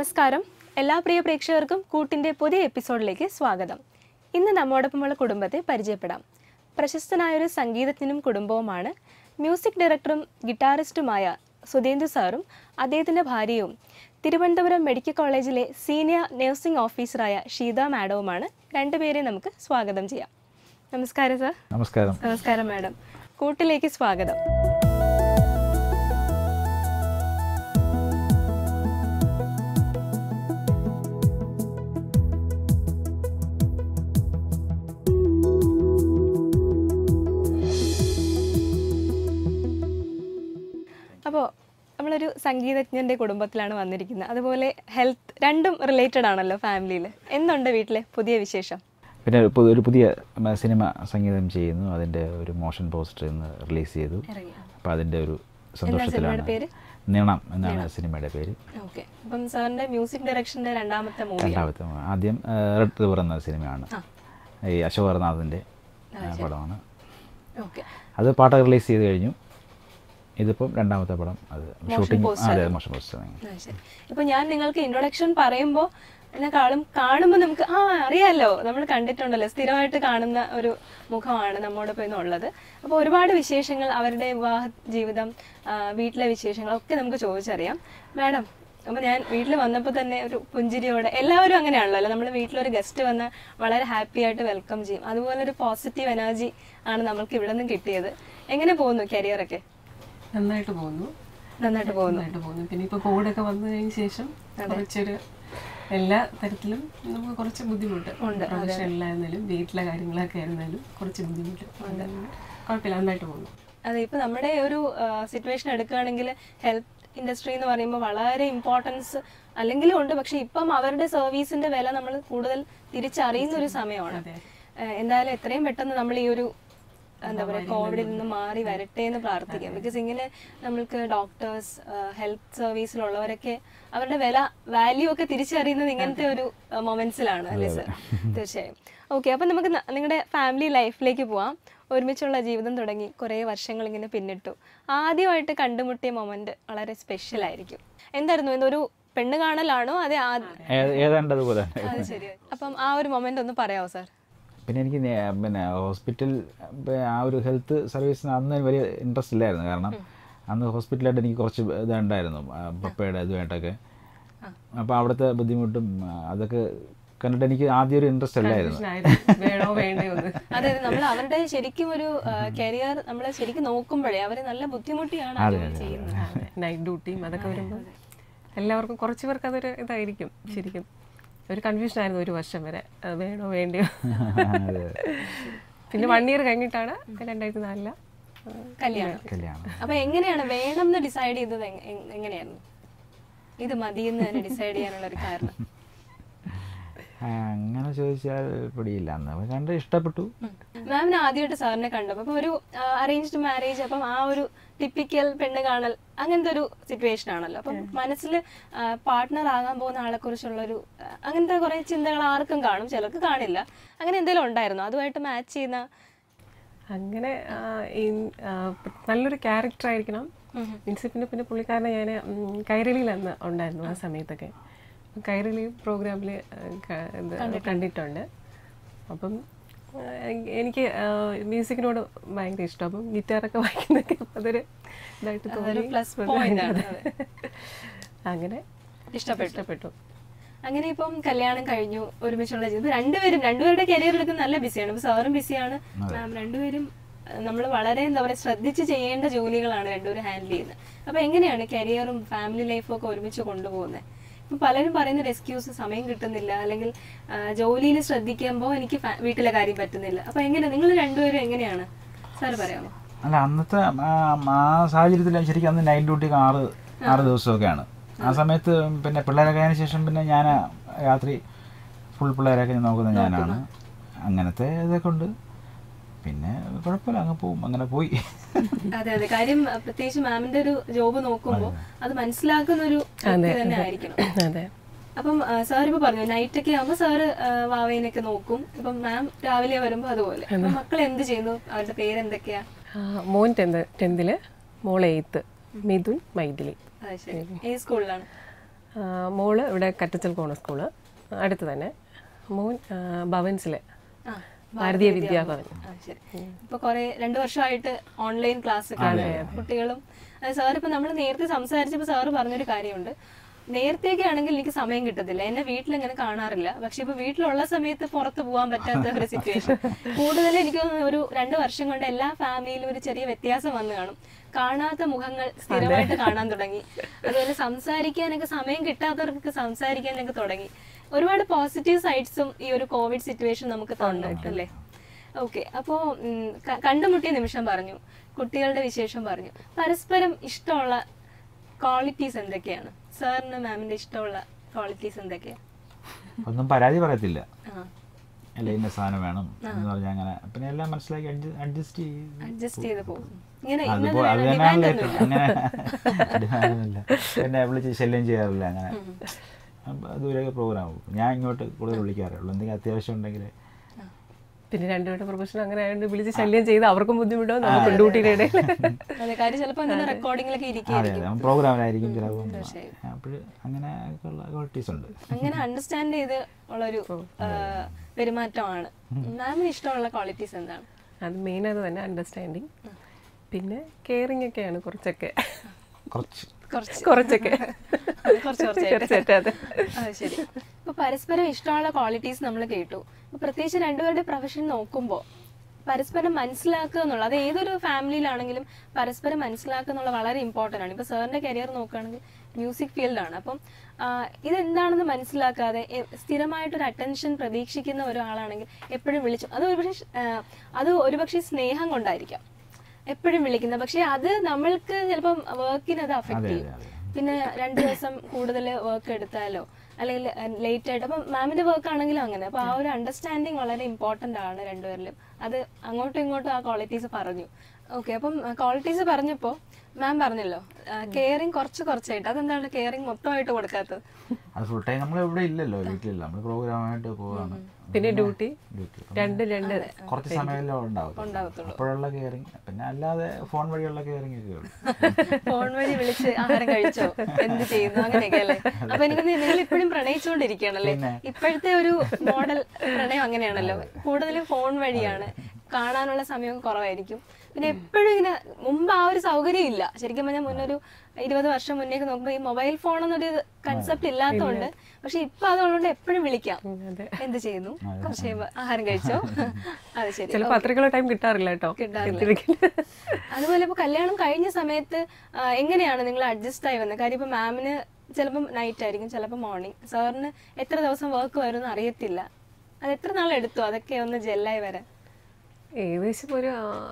നമസ്കാരം എല്ലാ പ്രിയ പ്രേക്ഷകർക്കും കൂട്ടിൻ്റെ പുതിയ എപ്പിസോഡിലേക്ക് സ്വാഗതം ഇന്ന് നമ്മോടൊപ്പമുള്ള കുടുംബത്തെ പരിചയപ്പെടാം പ്രശസ്തനായൊരു സംഗീതജ്ഞനും കുടുംബവുമാണ് മ്യൂസിക് ഡയറക്ടറും ഗിറ്റാറിസ്റ്റുമായ സുധേന്ദു സാറും അദ്ദേഹത്തിൻ്റെ ഭാര്യയും തിരുവനന്തപുരം മെഡിക്കൽ കോളേജിലെ സീനിയർ നഴ്സിംഗ് ഓഫീസറായ ഷീത മാഡവുമാണ് രണ്ടുപേരെ നമുക്ക് സ്വാഗതം ചെയ്യാം നമസ്കാരം സാർ നമസ്കാരം നമസ്കാരം മാഡം കൂട്ടിലേക്ക് സ്വാഗതം അപ്പോൾ നമ്മളൊരു സംഗീതജ്ഞൻ്റെ കുടുംബത്തിലാണ് വന്നിരിക്കുന്നത് അതുപോലെ ഹെൽത്ത് രണ്ടും റിലേറ്റഡ് ആണല്ലോ ഫാമിലിയിൽ എന്തുണ്ട് വീട്ടിലെ പുതിയ വിശേഷം പിന്നെ ഇപ്പോൾ ഒരു പുതിയ മ, സിനിമ സംഗീതം ചെയ്യുന്നു അതിൻ്റെ ഒരു മോഷൻ പോസ്റ്റർ ഇന്ന് റിലീസ് ചെയ്തു ഇറങ്ങി അപ്പോൾ അതിൻ്റെ ഒരു സിനിമയുടെ സന്തോഷത്തിലാണ് പേര്? നിണം എന്നാണ് സിനിമയുടെ പേര് ഓക്കെ അപ്പം സാറിൻ്റെ മ്യൂസിക് ഡയറക്ഷൻ്റെ രണ്ടാമത്തെ മൂവി രണ്ടാമത്തെ മ- ആദ്യം ആ, റെഡ് റിവർ എന്ന സിനിമയാണ് ഈ അശോകർനാഥിൻ്റെ പടമാണ് ഓക്കെ അത് പാട്ട് റിലീസ് ചെയ്ത് കഴിഞ്ഞു ഇതിപ്പം രണ്ടാമത്തെ പടം അത് ഷൂട്ടിംഗ് poster അതെ മോഷൻ പോസ്റ്റർ ആ, ശരി ഇപ്പൊ ഞാൻ നിങ്ങൾക്ക് ഇൻട്രൊഡക്ഷൻ പറയുമ്പോൾ എന്നെക്കാളും കാണുമ്പോൾ നമുക്ക് ആ അറിയാലോ നമ്മൾ കണ്ടിട്ടുണ്ടല്ലോ സ്ഥിരമായിട്ട് കാണുന്ന ഒരു മുഖമാണ് നമ്മോടൊപ്പം ഇന്നുള്ളത് അപ്പോൾ ഒരുപാട് വിശേഷങ്ങൾ അവരുടെ വിവാഹ ജീവിതം ആ, വീട്ടിലെ വിശേഷങ്ങളൊക്കെ നമുക്ക് ചോദിച്ചറിയാം മാഡം അപ്പോൾ ഞാൻ വീട്ടിൽ വന്നപ്പോൾ തന്നെ ഒരു പുഞ്ചിരിയോടെ എല്ലാവരും അങ്ങനെയാണല്ലോ അല്ലേ നമ്മൾ വീട്ടിലൊരു ഗസ്റ്റ് വന്ന് വളരെ ഹാപ്പി ആയിട്ട് വെൽക്കം ചെയ്യും അതുപോലെ ഒരു പോസിറ്റീവ് എനർജി ആണ് നമ്മൾക്ക് ഇവിടെ നിന്നും കിട്ടിയത് എങ്ങനെ പോകുന്നു കരിയറൊക്കെ നന്നായിട്ട് പോകുന്നു നന്നായിട്ട് പോകുന്നു നന്നായിട്ട് പോകുന്നു പിന്നെ ഇപ്പൊ കോവിഡൊക്കെ വന്നതിന് ശേഷം കുറച്ചൊരു എല്ലാ തരത്തിലും നമുക്ക് കുറച്ച് ബുദ്ധിമുട്ട് പ്രൊഫഷണലായിരുന്നാലും വീട്ടിലെ കാര്യങ്ങളൊക്കെ ആയിരുന്നാലും കുറച്ച് ബുദ്ധിമുട്ട് കുഴപ്പമില്ല നന്നായിട്ട് പോകുന്നു അതെ ഇപ്പൊ നമ്മുടെ ഒരു സിറ്റുവേഷൻ എടുക്കുകയാണെങ്കിൽ ഹെൽത്ത് ഇൻഡസ്ട്രി എന്ന് പറയുമ്പോൾ വളരെ ഇമ്പോർട്ടൻസ് അല്ലെങ്കിലും ഉണ്ട് പക്ഷെ ഇപ്പം അവരുടെ സർവീസിന്റെ വില നമ്മൾ കൂടുതൽ തിരിച്ചറിയുന്ന ഒരു സമയമാണ് ആ, എന്തായാലും എത്രയും പെട്ടെന്ന് നമ്മൾ ഈ ഒരു എന്താ പറയുക കോവിഡിൽ നിന്ന് മാറി വരട്ടെ എന്ന് പ്രാർത്ഥിക്കാം ബിക്കോസ് ഇങ്ങനെ നമ്മൾക്ക് ഡോക്ടേഴ്സ് ഹെൽത്ത് സർവീസിലുള്ളവരൊക്കെ അവരുടെ വില വാല്യൂ ഒക്കെ തിരിച്ചറിയുന്നത് ഇങ്ങനത്തെ ഒരു മൊമെന്റ്സിലാണ് അല്ലേ സർ തീർച്ചയായും ഓക്കെ അപ്പം നമുക്ക് ന- നിങ്ങളുടെ ഫാമിലി ലൈഫിലേക്ക് പോവാം ഒരുമിച്ചുള്ള ജീവിതം തുടങ്ങി കുറേ വർഷങ്ങൾ ഇങ്ങനെ പിന്നിട്ടു ആദ്യമായിട്ട് കണ്ടുമുട്ടിയ മൊമെന്റ് വളരെ സ്പെഷ്യൽ ആയിരിക്കും എന്തായിരുന്നു ഇതൊരു പെണ്ണ് കാണലാണോ അതെ ആ- ഏ- ഏതാണ്ട് അതുപോലെ അത് ശരി അപ്പം ആ ഒരു മൊമെന്റ് ഒന്ന് പറയാമോ സാർ പിന്നെ എനിക്ക് നേ- പിന്നെ ഹോസ്പിറ്റൽ പ- ആ ഒരു ഹെൽത്ത് സർവീസിന് അന്ന് വലിയ ഇൻട്രസ്റ്റ് ഇല്ലായിരുന്നു കാരണം അന്ന് ഹോസ്പിറ്റലായിട്ട് എനിക്ക് കുറച്ച് ഇതുണ്ടായിരുന്നു ആ, പപ്പയുടെ ഇതുമായിട്ടൊക്കെ അപ്പോൾ അവിടുത്തെ ബുദ്ധിമുട്ടും ആ, അതൊക്കെ കണ്ടിട്ട് എനിക്ക് ആദ്യം ഒരു ഇൻട്രസ്റ്റ് അല്ലായിരുന്നു പ്രശ്നമായിരുന്നു. വേണോ വേണ്ടയോ എന്ന് അതെ നമ്മൾ അവരുടെ ശരിക്കും ഒരു കരിയർ നമ്മൾ ശരിക്കും നോക്കുമ്പോഴേ അവര് നല്ല ബുദ്ധിമുട്ടിയാണ് ആ ജോലി ചെയ്യുന്നത് നൈറ്റ് ഡ്യൂട്ടിയും അതൊക്കെ വരുമ്പോൾ എല്ലാവർക്കും കുറച്ച് പേർക്ക് അതൊരു ഇതായിരിക്കും ശരിക്കും ഒരു കൺഫ്യൂഷൻ ആയിരുന്നു ഒരു വർഷം വരെ അത് വേണോ വേണ്ടയോ അതെ പിന്നെ വൺ ഇയർ കഴിഞ്ഞിട്ടാണ് രണ്ടായിരത്തി നാലില് കല്യാണം കല്യാണം അപ്പൊ എങ്ങനെയാണ് വേണം എന്ന് ഡിസൈഡ് ചെയ്തത് എങ്- എങ്- എങ്ങനെയായിരുന്നു ഇത് മതിയെന്ന് തന്നെ ഡിസൈഡ് ചെയ്യാനുള്ള ഒരു കാരണം ആ, അങ്ങനെ ചോദിച്ചാൽ പിടിയില്ല അന്ന് കണ്ട് ഇഷ്ടപ്പെട്ടു മാമിന് ആദ്യമായിട്ട് സാറിനെ കണ്ടപ്പോൾ അപ്പൊ ഒരു അറേഞ്ച്ഡ് മാരേജ് അപ്പം ആ ഒരു ടിപ്പിക്കൽ പെണ്ണ് കാണൽ അങ്ങനത്തെ ഒരു സിറ്റുവേഷൻ ആണല്ലോ അപ്പം മനസ്സിൽ പാർട്ട്ണർ ആകാൻ പോകുന്ന ആളെ കുറിച്ചുള്ള ഒരു അങ്ങനത്തെ കുറെ ചിന്തകൾ ആർക്കും കാണും ചിലർക്ക് കാണില്ല അങ്ങനെ എന്തെങ്കിലും ഉണ്ടായിരുന്നോ അതുമായിട്ട് മാച്ച് ചെയ്യുന്ന അങ്ങനെ ആ, ഈ- ആ, നല്ലൊരു ക്യാരക്ടർ ആയിരിക്കണം മീൻസ് പിന്നെ പിന്നെ പുള്ളിക്കാരനെ ഞാൻ കൈരളിയിൽ അന്ന് ഉണ്ടായിരുന്നു ആ സമയത്തൊക്കെ കൈരളി പ്രോഗ്രാമിൽ കണ്ടിട്ടുണ്ട് അപ്പം ആ, എനിക്ക് ആ, മ്യൂസിക്കിനോട് ഭയങ്കര ഇഷ്ടം അപ്പം ഗിറ്റാറൊക്കെ വായിക്കുന്നൊക്കെ അതൊരു ഇതായിട്ട് തോന്നി plus point ആണ്. അങ്ങനെ ഇഷ്ടപ്പെട്ടു ഇഷ്ടപ്പെട്ടു അങ്ങനെ ഇപ്പം കല്യാണം കഴിഞ്ഞു ഒരുമിച്ചുള്ള ജീവിതം ഇപ്പൊ രണ്ടുപേരും രണ്ടുപേരുടെ കരിയർ എടുക്കുന്ന നല്ല ബിസിയാണ് ഇപ്പൊ സാറും ബിസിയാണ് മാം രണ്ടുപേരും നമ്മൾ വളരെ എന്താ പറയുക ശ്രദ്ധിച്ച് ചെയ്യേണ്ട ജോലികളാണ് രണ്ടുപേരും ഹാൻഡിൽ ചെയ്യുന്നത് അപ്പൊ എങ്ങനെയാണ് കരിയറും ഫാമിലി ലൈഫും ഒക്കെ ഒരുമിച്ച് കൊണ്ടുപോകുന്നത് ഇപ്പൊ പലരും പറയുന്ന എക്സ്ക്യൂസ് സമയം കിട്ടുന്നില്ല അല്ലെങ്കിൽ ജോലിയിൽ ശ്രദ്ധിക്കുമ്പോൾ എനിക്ക് ഫാ- വീട്ടിലെ കാര്യം പറ്റുന്നില്ല അപ്പൊ എങ്ങനെ നിങ്ങൾ രണ്ടുപേരും എങ്ങനെയാണ് സാർ പറയാമോ അല്ല അന്നത്തെ ആ- ആ സാഹചര്യത്തിൽ ശരിക്കും അന്ന് നൈറ്റ് ഡ്യൂട്ടിക്ക് ആറ് ആറ് ദിവസമൊക്കെയാണ് ആ സമയത്ത് പിന്നെ പിള്ളേരൊക്കെ ആയതിനു ശേഷം പിന്നെ ഞാൻ രാത്രി ഫുൾ പിള്ളേരൊക്കെ നോക്കുന്നത് ഞാനാണ് അങ്ങനത്തെ ഇതൊക്കെ ഉണ്ട് പിന്നെ കുഴപ്പമില്ല അങ്ങ് പോവും അങ്ങനെ പോയി അതെ അതെ കാര്യം അഹ് പ്രത്യേകിച്ച് മാമിന്റെ ഒരു ജോബ് നോക്കുമ്പോൾ അത് മനസ്സിലാക്കുന്ന ഒരു വ്യക്തി തന്നെ ആയിരിക്കണം അതെ അപ്പം സാർ ഇപ്പൊ പറഞ്ഞു നൈറ്റ് ഒക്കെ ആകുമ്പോൾ സാറ് വാവേനൊക്കെ നോക്കും ഇപ്പം മാം രാവിലെ വരുമ്പോ അതുപോലെ അപ്പൊ മക്കൾ എന്ത് ചെയ്യുന്നു അവരുടെ പേര് എന്തൊക്കെയാ ആ, മോൻ ടെൻത്ത് ടെൻത്തില് മോൾ എയ്ത്ത് മിഥുൻ മൈഥിലി അത് ശരി ഏത് സ്കൂളിലാണ് ആ, മോള് ഇവിടെ കറ്റച്ചൽ കോണ സ്കൂള് അടുത്ത് തന്നെ മോൻ ആ, ഭവൻസിലെ ആ, ഭാരതീയ വിദ്യാഭവൻ ആ, ശരി ഇപ്പൊ കുറെ രണ്ടു വർഷമായിട്ട് ഓൺലൈൻ ക്ലാസ് ഒക്കെ കുട്ടികളും സാർ ഇപ്പൊ നമ്മൾ നേരത്തെ സംസാരിച്ചപ്പോ സാറ് പറഞ്ഞൊരു കാര്യമുണ്ട് നേരത്തേക്ക് ആണെങ്കിൽ എനിക്ക് സമയം കിട്ടത്തില്ല എന്നെ വീട്ടിൽ ഇങ്ങനെ കാണാറില്ല പക്ഷെ ഇപ്പൊ വീട്ടിലുള്ള സമയത്ത് പുറത്ത് പോകാൻ പറ്റാത്ത ഒരു സിറ്റുവേഷൻ കൂടുതൽ എനിക്ക് തോന്നുന്നു ഒരു രണ്ട് വർഷം കൊണ്ട് എല്ലാ ഫാമിലിയിലും ഒരു ചെറിയ വ്യത്യാസം വന്നു കാണും കാണാത്ത മുഖങ്ങൾ സ്ഥിരമായിട്ട് കാണാൻ തുടങ്ങി അതുപോലെ സംസാരിക്കാനൊക്കെ സമയം കിട്ടാത്തവർക്ക് സംസാരിക്കാനൊക്കെ തുടങ്ങി ഒരുപാട് പോസിറ്റീവ് സൈഡ്സും ഈ ഒരു കോവിഡ് സിറ്റുവേഷൻ നമുക്ക് തന്നിട്ടല്ലേ ഓക്കെ അപ്പോ ഉം, ക- കണ്ടുമുട്ടിയ നിമിഷം പറഞ്ഞു കുട്ടികളുടെ വിശേഷം പറഞ്ഞു പരസ്പരം ഇഷ്ടമുള്ള ക്വാളിറ്റീസ് എന്തൊക്കെയാണ് സാറിന് മാമിന്റെ ഇഷ്ടമുള്ള ക്വാളിറ്റീസ് എന്തൊക്കെയാ ഒന്നും പരാതി പറയത്തില്ല ആ അല്ല ഇന്ന സാധനം വേണം എന്ന് പറഞ്ഞാൽ അങ്ങനെ പിന്നെ എല്ലാം മനസ്സിലാക്കി അഡ്ജസ്റ്റ് ചെയ്ത് അഡ്ജസ്റ്റ് ചെയ്ത് പോകും ഇങ്ങനെ അത് ഇന്നത് പോ- അത് വേണം തന്നെയാണല്ലോ ഡിമാൻഡ് ഏറ്റവും- ഒന്നുമില്ല അങ്ങനെ ഡിമാൻഡൊന്നുമില്ല എന്നെ വിളിച്ച് ശല്യം ചെയ്യാറില്ല അങ്ങനെ അപ്പൊ ദൂരെയൊക്കെ പ്രോഗ്രാം പോകും ഞാൻ ഇങ്ങോട്ട് കൂടുതൽ വിളിക്കാറേ ഉള്ളൂ എന്തെങ്കിലും അത്യാവശ്യം ഉണ്ടെങ്കിൽ പിന്നെ രണ്ടുപേരുടെ പ്രൊഫഷൻ അങ്ങനെ ആയതുകൊണ്ട് വിളിച്ച് ശല്യം ചെയ്ത് അവർക്കും ബുദ്ധിമുട്ടോ നമുക്ക് ഡ്യൂട്ടിയുടെ ഇടയിൽ അതെ കാര്യം ചിലപ്പോ എന്തെങ്കിലും റെക്കോർഡിങ്ങിലൊക്കെ അതെ ഇരിക്കുകയായിരിക്കും അതെ പ്രോഗ്രാമിലായിരിക്കും ചിലപ്പം തീർച്ചയായും. അപ്പോൾ അങ്ങനെ ഉള്ള ക്വാളിറ്റീസ് ഉണ്ട് അങ്ങനെ അണ്ടർസ്റ്റാൻഡ് ചെയ്ത് ഉള്ളൊരു ആ, പെരുമാറ്റമാണ് മാമിന് ഇഷ്ടമുള്ള ക്വാളിറ്റീസ് എന്താണ് അത് മെയിൻ അത് തന്നെ അണ്ടർസ്റ്റാൻഡിങ് പിന്നെ കെയറിങ് ഒക്കെയാണ് കുറച്ചൊക്കെ കുറച്ച് കുറച്ച് കുറച്ചൊക്കെ അത് കുറച്ച് കുറച്ചായിട്ട് കുറച്ചായിട്ട് അതെ അത് ശരി ഇപ്പൊ പരസ്പരം ഇഷ്ടമുള്ള ക്വാളിറ്റീസ് നമ്മൾ കേട്ടു അപ്പൊ പ്രത്യേകിച്ച് രണ്ടുപേരുടെ പ്രൊഫഷൻ നോക്കുമ്പോൾ പരസ്പരം മനസ്സിലാക്കുക എന്നുള്ളത് അത് ഏതൊരു ഫാമിലിയിലാണെങ്കിലും പരസ്പരം മനസ്സിലാക്കുക എന്നുള്ള വളരെ ഇമ്പോർട്ടൻ്റ് ആണ് ഇപ്പൊ സാറിന്റെ കരിയർ നോക്കുകയാണെങ്കിൽ മ്യൂസിക് ഫീൽഡാണ് അപ്പം ആ, ഇതെന്താണെന്ന് മനസ്സിലാക്കാതെ എ- സ്ഥിരമായിട്ടൊരു അറ്റൻഷൻ പ്രതീക്ഷിക്കുന്ന ഒരാളാണെങ്കിൽ എപ്പോഴും വിളിച്ചു അത് ഒരുപക്ഷെ ആ, അത് ഒരുപക്ഷെ സ്നേഹം കൊണ്ടായിരിക്കാം എപ്പോഴും വിളിക്കുന്നത് പക്ഷെ അത് നമ്മൾക്ക് ചിലപ്പം വർക്കിന് അത് അഫക്റ്റ് അതെ, ചെയ്യും അതെ. പിന്നെ രണ്ട് ദിവസം കൂടുതൽ വർക്ക് എടുത്താലോ അല്ലെങ്കിൽ ലേറ്റ് ആയിട്ട് അപ്പം മാമിന്റെ വർക്ക് ആണെങ്കിലും അങ്ങനെ അപ്പൊ ആ ഒരു അണ്ടർസ്റ്റാൻഡിങ് വളരെ ഇമ്പോർട്ടന്റ് ആണ് രണ്ടുപേരിലും അത് അങ്ങോട്ടും ഇങ്ങോട്ടും ആ ക്വാളിറ്റീസ് പറഞ്ഞു ഓക്കെ അപ്പം ക്വാളിറ്റീസ് പറഞ്ഞപ്പോ മാം പറഞ്ഞല്ലോ കെയറിങ് കുറച്ച് കുറച്ചായിട്ട് അതെന്താണ് കെയറിങ് മൊത്തമായിട്ട് കൊടുക്കാത്തത് അത് ഫുൾ ടൈം നമ്മൾ ഇവിടെ ഇല്ലല്ലോ വീട്ടിലില്ല നമ്മൾ പ്രോഗ്രാമായിട്ട് പോവാണ് പിന്നെ ഡ്യൂട്ടി ഡ്യൂട്ടി രണ്ട് രണ്ട് കുറച്ച് സമയമല്ലോ ഉണ്ടാവും ഉണ്ടാവത്തുള്ളൂ. അപ്പോഴുള്ള കെയറിങ് പിന്നെ അല്ലാതെ ഫോൺ വഴിയുള്ള കെയറിങ് ഒക്കെ ഉള്ളു ഫോൺ വഴി വിളിച്ച് ആഹാരം കഴിച്ചോ എന്ത് ചെയ്യുന്നു അങ്ങനെയൊക്കെ അല്ലേ അപ്പൊ എനിക്ക് നിങ്ങൾ ഇപ്പോഴും പ്രണയിച്ചുകൊണ്ടിരിക്കുകയാണല്ലേ ഇപ്പോഴത്തെ ഒരു മോഡൽ പ്രണയം അങ്ങനെയാണല്ലോ കൂടുതലും ഫോൺ വഴിയാണ് കാണാനുള്ള സമയം കുറവായിരിക്കും പിന്നെ എപ്പോഴും ഇങ്ങനെ മുമ്പ് ആ ഒരു സൗകര്യം ഇല്ല ശരിക്കും പറഞ്ഞാൽ മുന്നൊരു ഇരുപത് വർഷം മുന്നേക്ക് നോക്കുമ്പോൾ ഈ മൊബൈൽ ഫോൺ എന്നൊരു കൺസെപ്റ്റ് ഇല്ലാത്തതുകൊണ്ട് പക്ഷെ ഇപ്പൊ അതുകൊണ്ട് എപ്പോഴും വിളിക്കാം അതെ എന്ത് ചെയ്യുന്നു കുറച്ച് കഴിയുമ്പോ ആഹാരം കഴിച്ചോ അത് ശരി ചിലപ്പോൾ അത്രയ്ക്കുള്ള ടൈം കിട്ടാറില്ല കേട്ടോ കിട്ടാറില്ല. എത്തിരിക്കില്ല. അതുപോലെ ഇപ്പൊ കല്യാണം കഴിഞ്ഞ സമയത്ത് ആ, എങ്ങനെയാണ് നിങ്ങൾ അഡ്ജസ്റ്റ് ആയി വന്നത് കാര്യം ഇപ്പൊ മാമിന് ചിലപ്പം നൈറ്റ് ആയിരിക്കും ചിലപ്പോൾ മോർണിംഗ് സാറിന് എത്ര ദിവസം വർക്ക് വരുമെന്ന് അറിയത്തില്ല അത് എത്ര നാൾ എടുത്തു അതൊക്കെ ഒന്ന് ജെല്ലായി വരാൻ ഏകദേശം ഒരു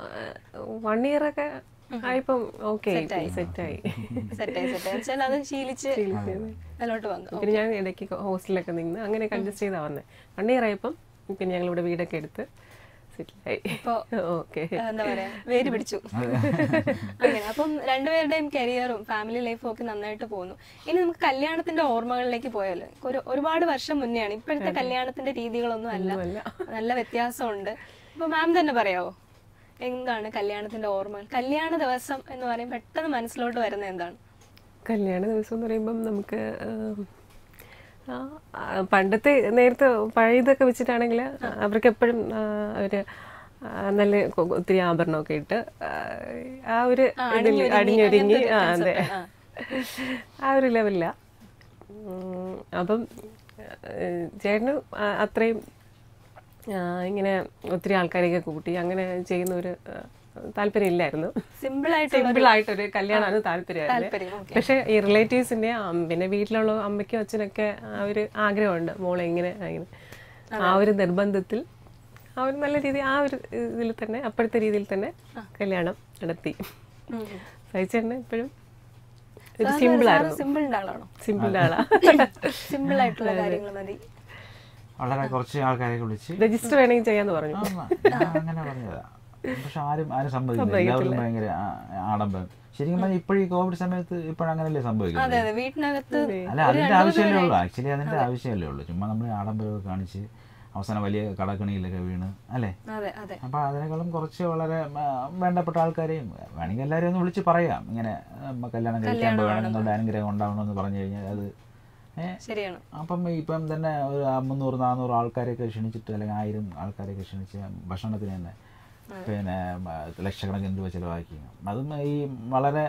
വൺ ഇയർ ഒക്കെ ആയപ്പം ഓക്കെ സെറ്റായി സെറ്റായി സെറ്റായി വെച്ചാൽ അത് ശീലിച്ച് അതിലോട്ട് വന്നു പിന്നെ ഞാൻ ഇടയ്ക്ക് ഹോസ്റ്റലിലൊക്കെ നിന്ന് അങ്ങനെ അഡ്ജസ്റ്റ് ചെയ്താ വന്നത് വൺ ഇയർ ആയപ്പം പിന്നെ ഞങ്ങൾ ഇവിടെ വീടൊക്കെ എടുത്ത് സെറ്റിലായി ഇപ്പൊ ഓക്കെ ആ, എന്താ പറയാ വേര് പിടിച്ചു അങ്ങനെ അപ്പം രണ്ടുപേരുടെയും കരിയറും ഫാമിലി ലൈഫും ഒക്കെ നന്നായിട്ട് പോകുന്നു ഇനി നമുക്ക് കല്യാണത്തിന്റെ ഓർമ്മകളിലേക്ക് പോയാലോ ഒരു ഒരുപാട് വർഷം മുന്നെയാണ് ഇപ്പോഴത്തെ കല്യാണത്തിന്റെ രീതികളൊന്നും അല്ല നല്ല വ്യത്യാസമുണ്ട് അപ്പൊ മാം തന്നെ പറയാവോ എന്താണ് കല്യാണത്തിന്റെ ഓർമ്മകൾ കല്യാണ ദിവസം എന്ന് പറയും പെട്ടെന്ന് മനസ്സിലോട്ട് വരുന്നത് എന്താണ് കല്യാണ ദിവസം എന്ന് പറയുമ്പം നമുക്ക് ആം, ആ, ആ, പണ്ടത്തെ നേരത്തെ പഴയതൊക്കെ വെച്ചിട്ടാണെങ്കിൽ അവർക്ക് എപ്പോഴും ഒരു നല്ല കൊ- ഒത്തിരി ആഭരണമൊക്കെ ഇട്ട് ആ, ആ ഒരു ഇതിൽ അണിഞ്ഞൊരുങ്ങി ആ അതെ ആ ഒരു ലെവലില്ല അപ്പം ഏഹ്, ചേട്ടന് ആ- അത്രയും ആ, ഇങ്ങനെ ഒത്തിരി ആൾക്കാരെയൊക്കെ കൂട്ടി അങ്ങനെ ചെയ്യുന്ന ഒരു ആ, താല്പര്യം ഇല്ലായിരുന്നു സിമ്പിൾ ആയിട്ട് സിമ്പിൾ ആയിട്ടൊരു കല്യാണമാണ് താല്പര്യമായിരുന്നു താല്പര്യം ഓക്കെ പക്ഷെ ഈ റിലേറ്റീവ്സിന്റെ പിന്നെ വീട്ടിലുള്ള അമ്മയ്ക്കും അച്ഛനൊക്കെ ആ ഒരു ആഗ്രഹമുണ്ട് മോളെ ഇങ്ങനെ ഇങ്ങനെ ആ ഒരു നിർബന്ധത്തിൽ ആ ഒരു നല്ല രീതി ആ ഒരു ഇതിൽ തന്നെ അപ്പോഴത്തെ രീതിയിൽ തന്നെ കല്യാണം നടത്തി സഹിച്ചേട്ടന് എപ്പോഴും ഇത് സിമ്പിൾ ആയിരുന്നു സിമ്പിളിന്റെ ആളാണോ സിമ്പിൾ ആളാ സിമ്പിൾ ആയിട്ടുള്ള കാര്യങ്ങൾ മതി വളരെ കുറച്ച് ആൾക്കാരെയൊക്കെ വിളിച്ച് രജിസ്റ്റർ വേണമെങ്കിൽ ചെയ്യാന്ന് പറഞ്ഞു ആ, ഞാൻ അങ്ങനെ പറഞ്ഞതാ പക്ഷെ ആരും ആരും സംഭവിക്കില്ല എല്ലാവരും ഭയങ്കര ആ- ആഡംബരം ശരിക്കും പറഞ്ഞാൽ ഇപ്പോഴും ഈ കോവിഡ് സമയത്ത് ഇപ്പോഴങ്ങനല്ലേ സംഭവിക്കുന്നത് അതെ അതെ വീട്ടിനകത്ത് അല്ല അതിന്റെ ആവശ്യമല്ലേ ഉള്ളൂ ആക്ച്വലി അതിന്റെ ആവശ്യമല്ലേ ഉള്ളൂ ചുമ്മാ നമ്മൾ ആഡംബരമൊക്കെ കാണിച്ച് അവസാനം വലിയ കടക്കണിയിലൊക്കെ വീണ് അല്ലേ അതെ അതെ അപ്പൊ അതിനേക്കാളും കുറച്ച് വളരെ ആ, വേണ്ടപ്പെട്ട ആൾക്കാരെയും വേണമെങ്കിൽ എല്ലാവരെയും ഒന്ന് വിളിച്ച് പറയാം ഇങ്ങനെ നമ്മ കല്യാണം കഴിക്കാൻ പോകണം നിങ്ങളുടെ അനുഗ്രഹം ഉണ്ടാവണമെന്ന് പറഞ്ഞു കഴിഞ്ഞാൽ അത് ഏ ശരിയാണ് അപ്പം ഇപ്പം തന്നെ ഒരു മുന്നൂറ് നാനൂറ് ആൾക്കാരെയൊക്കെ ക്ഷണിച്ചിട്ട് അല്ലെങ്കിൽ ആയിരം ആൾക്കാരെയൊക്കെ ക്ഷണിച്ച് ഭക്ഷണത്തിന് തന്നെ പിന്നെ മ, ലക്ഷക്കണക്കിന് രൂപ ചിലവാക്കി അതും ഈ വളരെ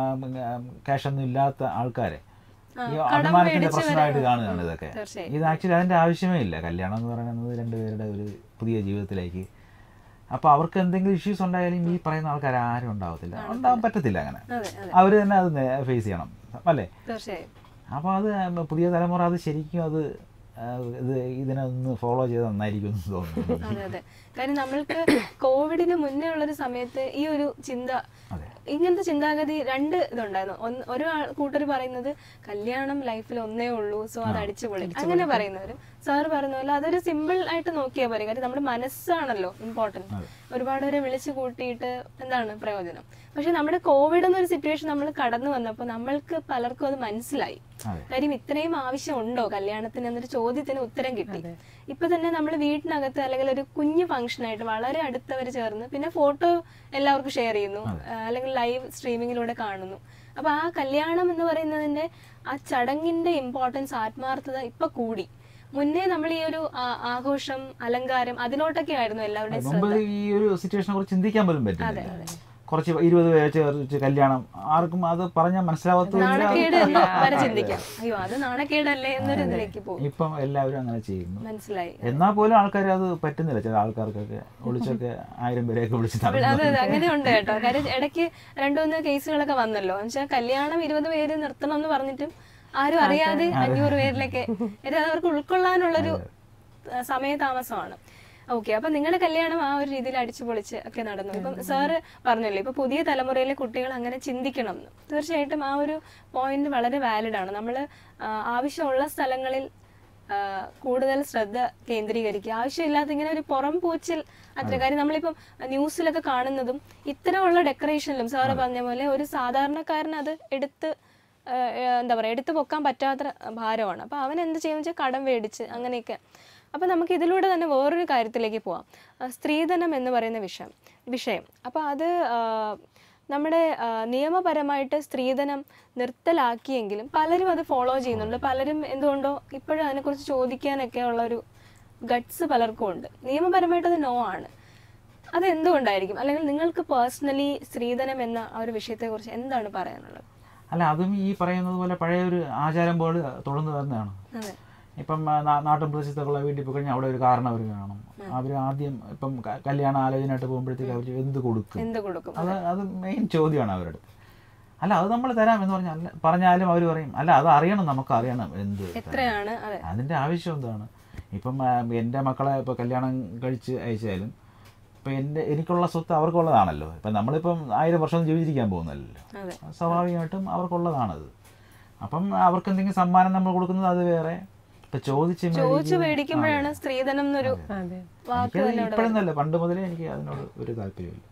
ക്യാഷൊന്നും ഇല്ലാത്ത ആൾക്കാരെ ഈ അഭിമാനത്തിന്റെ പ്രശ്നമായിട്ട് കാണുകയാണ് ഇതൊക്കെ തീർച്ചയായും. ഇത് ആക്ച്വലി അതിന്റെ ആവശ്യമേ ഇല്ല കല്യാണം എന്ന് പറയുന്നത് രണ്ടുപേരുടെ ഒരു പുതിയ ജീവിതത്തിലേക്ക് അപ്പൊ അവർക്ക് എന്തെങ്കിലും ഇഷ്യൂസ് ഉണ്ടായാലും ഈ പറയുന്ന ആൾക്കാർ ആരും ഉണ്ടാവത്തില്ല ഉണ്ടാവാൻ പറ്റത്തില്ല അങ്ങനെ അതെ അതെ അവർ തന്നെ അത് ഫേസ് ചെയ്യണം അല്ലേ തീർച്ചയായും അപ്പോൾ അത് പുതിയ തലമുറ അത് ശരിക്കും അത് ആ, ഇത് ഇതിനെ ഒന്ന് ഫോളോ ചെയ്ത് നന്നായിരിക്കും എന്ന് തോന്നുന്നു അതെ അതെ കാര്യം നമ്മൾക്ക് കോവിഡിന് മുന്നേ ഉള്ളൊരു സമയത്ത് ഈ ഒരു ചിന്ത അതെ. ഇങ്ങനത്തെ ചിന്താഗതി രണ്ട് ഇതുണ്ടായിരുന്നു ഒന്ന് ഒരു കൂട്ടർ പറയുന്നത് കല്യാണം ലൈഫിൽ ഒന്നേ ഉള്ളൂ സോ അത് അടിച്ചു പൊളി അങ്ങനെ പറയുന്നവരും സാറ് പറയുന്ന പോലെ അതൊരു സിമ്പിൾ ആയിട്ട് നോക്കിയാൽ പോരെ കാര്യം നമ്മുടെ മനസ്സാണല്ലോ ഇമ്പോർട്ടൻറ്റ് ഒരുപാട് പേരെ വിളിച്ചു കൂട്ടിയിട്ട് എന്താണ് പ്രയോജനം പക്ഷെ നമ്മുടെ കോവിഡ് എന്നൊരു സിറ്റുവേഷൻ നമ്മൾ കടന്നു വന്നപ്പോൾ നമ്മൾക്ക് പലർക്കും അത് മനസ്സിലായി അതെ. കാര്യം ഇത്രയും ആവശ്യമുണ്ടോ കല്യാണത്തിന് എന്നൊരു ചോദ്യത്തിന് ഉത്തരം കിട്ടി ഇപ്പൊ തന്നെ നമ്മൾ വീട്ടിനകത്ത് അല്ലെങ്കിൽ ഒരു കുഞ്ഞു ഫംഗ്ഷൻ ആയിട്ട് വളരെ അടുത്തവർ ചേർന്ന് പിന്നെ ഫോട്ടോ എല്ലാവർക്കും ഷെയർ ചെയ്യുന്നു ആ, അല്ലെങ്കിൽ ലൈവ് സ്ട്രീമിങ്ങിലൂടെ കാണുന്നു അപ്പൊ ആ കല്യാണം എന്ന് പറയുന്നതിന്റെ ആ ചടങ്ങിന്റെ ഇമ്പോർട്ടൻസ് ആത്മാർത്ഥത ഇപ്പൊ കൂടി മുന്നേ നമ്മൾ ഈ ഒരു ആ- ആഘോഷം അലങ്കാരം അതിലോട്ടൊക്കെ ആയിരുന്നു എല്ലാവരുടെയും മുമ്പ് ശ്രദ്ധ ഈ ഒരു സിറ്റുവേഷനെ കുറിച്ച് ചിന്തിക്കാൻ പോലും പറ്റില്ല കുറച്ച് ഇരുപത് പേരെ ചേർച്ച് കല്യാണം ആർക്കും അത് പറഞ്ഞാൽ മനസ്സിലാവത്തില്ല നാണക്കേട് എന്ന് വരെ ചിന്തിക്കാം അയ്യോ അത് നാണക്കേടല്ലേ എന്നൊരു ഇതിലേക്ക് പോകും ഇപ്പം എല്ലാവരും അങ്ങനെ ചെയ്യുന്നു മനസ്സിലായി എന്നാൽ പോലും ആൾക്കാർ അത് പറ്റുന്നില്ല ചില ആൾക്കാർക്കൊക്കെ വിളിച്ചൊക്കെ ആയിരം പേരെയൊക്കെ വിളിച്ച് അതെ നടന്നു അതെ അങ്ങനെ ഉണ്ട് കേട്ടോ കാര്യം ഇടയ്ക്ക് രണ്ടു മൂന്ന് കേസുകളൊക്കെ വന്നല്ലോ എന്നുവെച്ചാൽ കല്യാണം ഇരുപത് പേര് നിർത്തണം എന്ന് പറഞ്ഞിട്ടും ആരും അറിയാതെ അഞ്ഞൂറ് പേരിലേക്ക് ഇത് അവർക്ക് ഉൾക്കൊള്ളാനുള്ളൊരു ആ, സമയതാമസമാണ് ഓക്കെ അപ്പൊ നിങ്ങളുടെ കല്യാണം ആ ഒരു രീതിയിൽ അടിച്ചു പൊളിച്ച് ഒക്കെ നടന്നു ഇപ്പം സാറ് പറഞ്ഞല്ലോ ഇപ്പൊ പുതിയ തലമുറയിലെ കുട്ടികൾ അങ്ങനെ ചിന്തിക്കണം എന്ന് തീർച്ചയായിട്ടും ആ ഒരു പോയിന്റ് വളരെ വാലിഡ് ആണ് നമ്മൾ ആവശ്യമുള്ള സ്ഥലങ്ങളിൽ ആ, കൂടുതൽ ശ്രദ്ധ കേന്ദ്രീകരിക്കുക ആവശ്യമില്ലാത്ത ഇങ്ങനെ ഒരു പുറം പൂച്ചിൽ അത്ര കാര്യം നമ്മളിപ്പം ന്യൂസിലൊക്കെ കാണുന്നതും ഇത്തരമുള്ള ഡെക്കറേഷനിലും സാറ് പറഞ്ഞ പോലെ ഒരു സാധാരണക്കാരൻ അത് എടുത്ത് ആ, എന്താ പറയുക എടുത്തു പൊക്കാൻ പറ്റാത്ത ഭാരമാണ് അപ്പോൾ അവൻ എന്ത് ചെയ്യുമെന്ന് വെച്ചാൽ കടം മേടിച്ച് അങ്ങനെയൊക്കെ അപ്പോൾ നമുക്ക് ഇതിലൂടെ തന്നെ വേറൊരു കാര്യത്തിലേക്ക് പോവാം ആ, സ്ത്രീധനം എന്ന് പറയുന്ന വിഷയം വിഷയം അപ്പോൾ അത് ആ, നമ്മുടെ ആ, നിയമപരമായിട്ട് സ്ത്രീധനം നിർത്തലാക്കിയെങ്കിലും പലരും അത് ഫോളോ ചെയ്യുന്നുണ്ട് പലരും എന്തുകൊണ്ടോ ഇപ്പോഴും അതിനെക്കുറിച്ച് ചോദിക്കാനൊക്കെ ഉള്ള ഒരു ഗട്ട്സ് പലർക്കും ഉണ്ട് നിയമപരമായിട്ട് അത് നോ ആണ് അത് എന്തുകൊണ്ടായിരിക്കും അല്ലെങ്കിൽ നിങ്ങൾക്ക് പേഴ്സണലി സ്ത്രീധനം എന്ന ആ ഒരു വിഷയത്തെക്കുറിച്ച് എന്താണ് പറയാനുള്ളത് അല്ല അതും ഈ പറയുന്നത് പോലെ പഴയ ഒരു ആചാരം പോലെ തുടർന്ന് വരുന്നതാണ് അതെ ഇപ്പം ആ, നാ- നാട്ടിൻ പ്രദേശത്തൊക്കെയുള്ള വീട്ടിൽ പോയി കഴിഞ്ഞാൽ അവിടെ ഒരു കാരണം അവർ കാണും അവർ ആദ്യം ഇപ്പം ക- കല്യാണ ആലോചനയായിട്ട് പോകുമ്പോഴത്തേക്ക് അവർ എന്ത് കൊടുക്കും എന്ത് കൊടുക്കും അത് അത് മെയിൻ ചോദ്യമാണ് അവരുടെ അടുത്ത് അല്ല അത് നമ്മൾ തരാം എന്ന് പറഞ്ഞാൽ അല്ല പറഞ്ഞാലും അവർ പറയും അല്ല അത് അറിയണം നമുക്ക് അറിയണം എന്ത് എത്രയാണ് അതെ അതിൻ്റെ ആവശ്യം എന്താണ് ഇപ്പം ആ, എൻ്റെ മക്കളെ ഇപ്പോൾ കല്യാണം കഴിച്ച് അയച്ചാലും ഇപ്പം എൻ്റെ എനിക്കുള്ള സ്വത്ത് അവർക്കുള്ളതാണല്ലോ ഇപ്പം നമ്മളിപ്പം ആയിരം വർഷം ജീവിച്ചിരിക്കാൻ പോകുന്നല്ലോ അതെ സ്വാഭാവികമായിട്ടും അവർക്കുള്ളതാണത് അപ്പം അവർക്ക് എന്തെങ്കിലും സമ്മാനം നമ്മൾ കൊടുക്കുന്നത് അത് വേറെ ഇപ്പം ചോദിച്ച് ചോദിച്ചു മേടിക്കുമ്പോഴാണ് സ്ത്രീധനം എന്നൊരു അതെ വാക്ക് എനിക്കത് തന്നെ അവിടെ ഇപ്പോഴെന്നല്ല പണ്ട് മുതലേ എനിക്ക് അതിനോട് ഒരു താല്പര്യമില്ല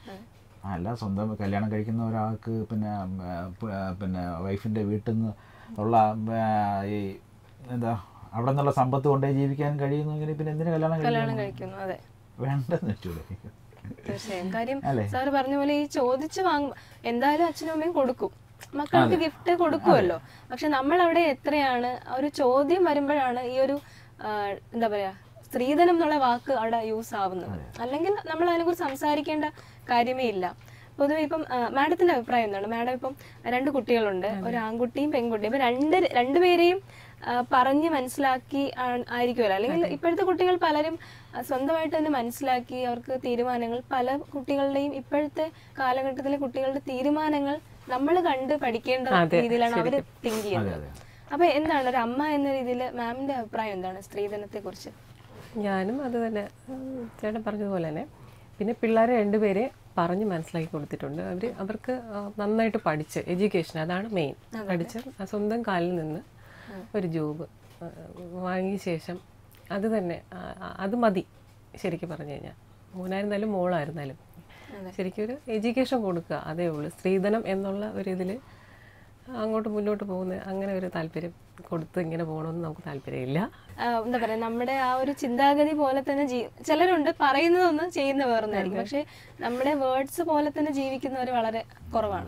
ആ, അല്ല സ്വന്തം കല്യാണം കഴിക്കുന്ന ഒരാൾക്ക് പിന്നെ ഉം, ആ, പ്- ആ, പിന്നെ വൈഫിൻ്റെ വീട്ടിൽ നിന്ന് ഉള്ള ആ, ഈ എന്താ അവിടെ നിന്നുള്ള സമ്പത്ത് കൊണ്ടേ ജീവിക്കാൻ കഴിയുന്നെങ്കിൽ പിന്നെ എന്തിനു കല്യാണം കല്യാണം കഴിക്കണം കഴിക്കുന്നു അതെ വേണ്ടെന്ന് വെച്ചൂടെ തീർച്ചയായും കാര്യം അല്ലേ? സാർ പറഞ്ഞ പോലെ ഈ ചോദിച്ചു വാങ്ങും എന്തായാലും അച്ഛനും അമ്മയും കൊടുക്കും മക്കൾക്ക് ഗിഫ്റ്റ് കൊടുക്കുമല്ലോ പക്ഷെ നമ്മൾ അവിടെ എത്രയാണ് ആ ഒരു ചോദ്യം വരുമ്പോഴാണ് ഈ ഒരു ആ, എന്താ പറയാ സ്ത്രീധനം എന്നുള്ള വാക്ക് അവിടെ യൂസ് ആവുന്നത് അല്ലെങ്കിൽ നമ്മൾ അതിനെക്കുറിച്ച് സംസാരിക്കേണ്ട കാര്യമേ ഇല്ല പൊതുവെ ഇപ്പം മാഡത്തിന്റെ അഭിപ്രായം എന്താണ് മാഡം ഇപ്പം രണ്ട് കുട്ടികളുണ്ട് ഒരു ആൺകുട്ടിയും പെൺകുട്ടിയും ഇപ്പൊ രണ്ട് രണ്ടുപേരെയും ആ, പറഞ്ഞ് മനസ്സിലാക്കി ആ- ആയിരിക്കുമല്ലോ അല്ലെങ്കിൽ ഇപ്പോഴത്തെ കുട്ടികൾ പലരും ആ, സ്വന്തമായിട്ട് തന്നെ മനസ്സിലാക്കി അവർക്ക് തീരുമാനങ്ങൾ പല കുട്ടികളുടെയും ഇപ്പോഴത്തെ കാലഘട്ടത്തിലെ കുട്ടികളുടെ തീരുമാനങ്ങൾ നമ്മൾ കണ്ട് പഠിക്കേണ്ട രീതിയിലാണ് അവർ തിങ്ക് ചെയ്യുന്നത് അപ്പൊ എന്താണ് ഒരു അമ്മ എന്ന രീതിയിൽ മാമിന്റെ അഭിപ്രായം എന്താണ് സ്ത്രീധനത്തെ കുറിച്ച് ഞാനും അത് തന്നെ ഉം, ചേട്ടൻ പറഞ്ഞതുപോലെ തന്നെ പിന്നെ പിള്ളേരെ രണ്ടുപേരെ പറഞ്ഞ് മനസ്സിലാക്കി കൊടുത്തിട്ടുണ്ട് അവർ അവർക്ക് ആ, നന്നായിട്ട് പഠിച്ച് എഡ്യൂക്കേഷൻ അതാണ് മെയിൻ പഠിച്ച് ആ സ്വന്തം കാലിൽ നിന്ന് ഒരു ജോബ് വാങ്ങിയ ശേഷം അത് തന്നെ ആ, ആ, അത് മതി ശരിക്കും പറഞ്ഞു കഴിഞ്ഞാൽ മോനായിരുന്നാലും മോളായിരുന്നാലും ശരിക്കും ഒരു എഡ്യൂക്കേഷൻ കൊടുക്കുക അതേ ഉള്ളൂ സ്ത്രീധനം എന്നുള്ള ഒരു ഇതിൽ അങ്ങോട്ട് മുന്നോട്ട് പോകുന്ന അങ്ങനെ ഒരു താല്പര്യം കൊടുത്ത് ഇങ്ങനെ പോകണമെന്ന് നമുക്ക് താല്പര്യമില്ല ആ, എന്താ പറയാ നമ്മുടെ ആ ഒരു ചിന്താഗതി പോലെ തന്നെ ജീ ചിലരുണ്ട് പറയുന്നതൊന്ന് ചെയ്യുന്ന വേറൊന്നായിരിക്കും പക്ഷെ നമ്മുടെ വേർഡ്സ് പോലെ തന്നെ ജീവിക്കുന്നവർ വളരെ കുറവാണ്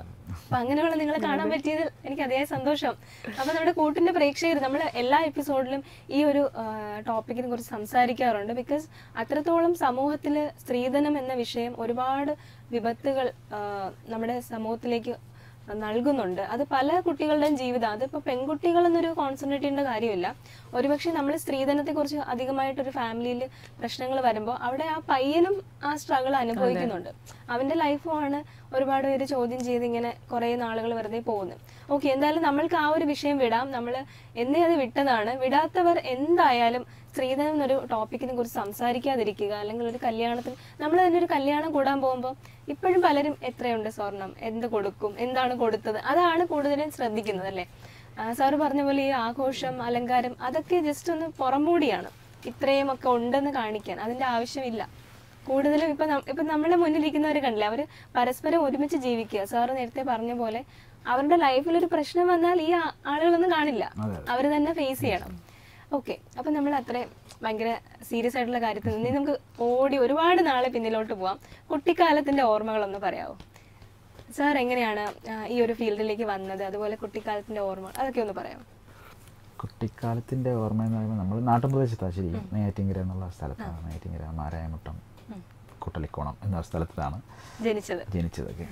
അപ്പൊ അങ്ങനെയുള്ള നിങ്ങളെ കാണാൻ പറ്റിയതിൽ എനിക്ക് അതേ സന്തോഷം അപ്പൊ നമ്മുടെ കൂട്ടിന്റെ പ്രേക്ഷകർ നമ്മൾ എല്ലാ എപ്പിസോഡിലും ഈ ഒരു ടോപ്പിക്കിനെ കുറിച്ച് സംസാരിക്കാറുണ്ട് ബിക്കോസ് അത്രത്തോളം സമൂഹത്തിൽ സ്ത്രീധനം എന്ന വിഷയം ഒരുപാട് വിപത്തുകൾ ആ, നമ്മുടെ സമൂഹത്തിലേക്ക് നൽകുന്നുണ്ട് അത് പല കുട്ടികളുടെയും ജീവിതം അതിപ്പോ പെൺകുട്ടികൾ എന്നൊരു കോൺസെൻട്രേറ്റ് ചെയ്യേണ്ട കാര്യമില്ല ഒരുപക്ഷെ നമ്മൾ സ്ത്രീധനത്തെ കുറിച്ച് അധികമായിട്ടൊരു ഫാമിലിയിൽ പ്രശ്നങ്ങൾ വരുമ്പോൾ അവിടെ ആ പയ്യനും ആ സ്ട്രഗിൾ അനുഭവിക്കുന്നുണ്ട് അവന്റെ ലൈഫുമാണ് ഒരുപാട് പേര് ചോദ്യം ചെയ്ത് ഇങ്ങനെ കുറെ നാളുകൾ വെറുതെ പോകുന്നത് ഓക്കെ എന്തായാലും നമ്മൾക്ക് ആ ഒരു വിഷയം വിടാം നമ്മൾ എന്നേ അത് വിട്ടതാണ് വിടാത്തവർ എന്തായാലും സ്ത്രീധനം എന്നൊരു ടോപ്പിക്കിനെ കുറിച്ച് സംസാരിക്കാതിരിക്കുക അല്ലെങ്കിൽ ഒരു കല്യാണത്തിന് നമ്മൾ തന്നെ ഒരു കല്യാണം കൂടാൻ പോകുമ്പോൾ ഇപ്പോഴും പലരും എത്രയുണ്ട് സ്വർണം എന്ത് കൊടുക്കും എന്താണ് കൊടുത്തത് അതാണ് കൂടുതലും ശ്രദ്ധിക്കുന്നത് അല്ലേ സാറ് പറഞ്ഞ പോലെ ഈ ആഘോഷം അലങ്കാരം അതൊക്കെ ജസ്റ്റ് ഒന്ന് പുറംമൂടിയാണ് ഇത്രയും ഒക്കെ ഉണ്ടെന്ന് കാണിക്കാൻ അതിന്റെ ആവശ്യമില്ല കൂടുതലും ഇപ്പൊ നം- ഇപ്പൊ നമ്മളെ മുന്നിലിരിക്കുന്നവർ കണ്ടില്ലേ അവര് പരസ്പരം ഒരുമിച്ച് ജീവിക്കുക സാറ് നേരത്തെ പറഞ്ഞ പോലെ അവരുടെ ലൈഫിൽ ഒരു പ്രശ്നം വന്നാൽ ഈ ആ- ആളുകളൊന്നും കാണില്ല അതെ. അവർ തന്നെ ഫേസ് ചെയ്യണം ഓക്കെ അപ്പൊ നമ്മൾ അത്രയും ഭയങ്കര സീരിയസ് ആയിട്ടുള്ള കാര്യത്തിൽ നിന്ന് നമുക്ക് ഓടി ഒരുപാട് നാളെ പിന്നിലോട്ട് പോവാം കുട്ടിക്കാലത്തിന്റെ ഓർമ്മകളൊന്ന് പറയാവോ സാർ എങ്ങനെയാണ് ആ, ഈ ഒരു ഫീൽഡിലേക്ക് വന്നത് അതുപോലെ കുട്ടിക്കാലത്തിന്റെ ഓർമ്മകൾ അതൊക്കെ ഒന്ന് പറയാമോ കുട്ടിക്കാലത്തിൻ്റെ ഓർമ്മ എന്ന് പറയുമ്പോൾ നമ്മൾ നാട്ടുപ്രദേശത്താണ് ശരിക്കും നെയ്യാറ്റിങ്കര എന്നുള്ള സ്ഥലത്താണ് നെയ്യാറ്റിങ്കര മാരായമുട്ടം കുട്ടലിക്കോണം എന്ന സ്ഥലത്താണ് ജനിച്ചത് ജനിച്ചതൊക്കെ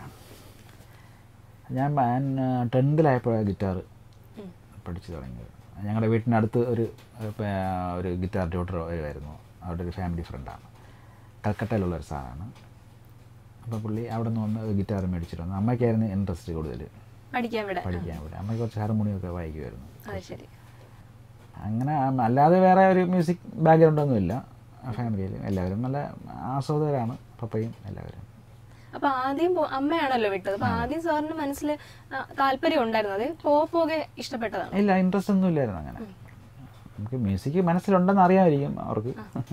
ഞാൻ ഞാൻ ടെൻത്തിലായപ്പോഴാണ് ഗിറ്റാർ ഉം. പഠിച്ചു തുടങ്ങിയത് ഞങ്ങളുടെ വീട്ടിനടുത്ത് ഒരു ഏർ, പ- ഒരു ഗിറ്റാർ ട്യൂട്ടർ വരുമായിരുന്നു അവിടെ ഒരു ഫാമിലി ഫ്രണ്ടാണ് കൽക്കട്ടയിലുള്ള ഒരു സാറാണ് അപ്പോൾ പുള്ളി അവിടെ നിന്ന് വന്ന് ഗിറ്റാർ മേടിച്ചിട്ട് വന്നു അമ്മയ്ക്കായിരുന്നു ഇൻട്രസ്റ്റ് കൂടുതൽ പഠിക്കാൻ വിടാൻ പഠിക്കാൻ വേണ്ടി അമ്മ കുറച്ച് ഹാർമോണിയമൊക്കെ വായിക്കുമായിരുന്നു അത് ശരി അങ്ങനെ ആ- അല്ലാതെ വേറെ ഒരു മ്യൂസിക് ബാക്ക്ഗ്രൗണ്ട് ഒന്നുമില്ല ഫാമിലിയിൽ എല്ലാവരും നല്ല ആസ്വാദകരാണ് പപ്പയും എല്ലാവരും അപ്പൊ ആദ്യം പോ- അമ്മയാണല്ലോ വിട്ടത് അപ്പൊ ആദ്യം സാറിന് മനസ്സിൽ താല്പര്യം ഉണ്ടായിരുന്നു അത് പോകെ പോകെ ഇഷ്ടപ്പെട്ടതാണ് ഇല്ല ഇൻട്രസ്റ്റ് ഒന്നും ഇല്ലായിരുന്നു അങ്ങനെ നമുക്ക് മ്യൂസിക് മനസ്സിലുണ്ടെന്ന് അറിയാമായിരിക്കും അവർക്ക്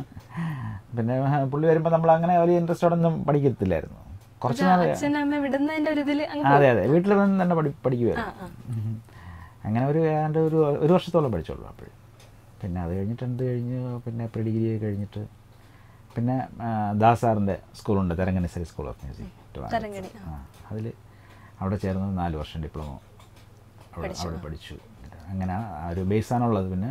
പിന്നെ പുള്ളി വരുമ്പോൾ നമ്മൾ അങ്ങനെ വലിയ ഇൻട്രസ്റ്റോടൊന്നും പഠിക്കത്തില്ലായിരുന്നു കുറച്ച് നാൾ അച്ഛൻ അമ്മ വിടുന്നതിന്റെ ഒരു ഇതില് അങ്ങ് അതെ അതെ വീട്ടിൽ വന്ന് തന്നെ പഠി ആ, പഠിക്കുമായിരുന്നു ആ. ഉം. അങ്ങനെ ഒരു ഏതാണ്ട് ഒരു ഒരു വർഷത്തോളം പഠിച്ചോളൂ അപ്പോൾ പിന്നെ അത് കഴിഞ്ഞിട്ട് എന്ത് കഴിഞ്ഞ് പിന്നെ പ്രീ ഡിഗ്രി കഴിഞ്ഞിട്ട് പിന്നെ ആ, ദാസ് സാറിൻ്റെ സ്കൂളുണ്ട് തെരങ്ങനശ്ശേരി സ്കൂൾ ഓഫ് മ്യൂസിക് തെരങ്ങണി, ആ അതിൽ അവിടെ ചേർന്ന് നാല് വർഷം ഡിപ്ലോമ അവിടെ അവിടെ പഠിച്ചു അങ്ങനെ ആ ഒരു ബേസാണുള്ളത് പിന്നെ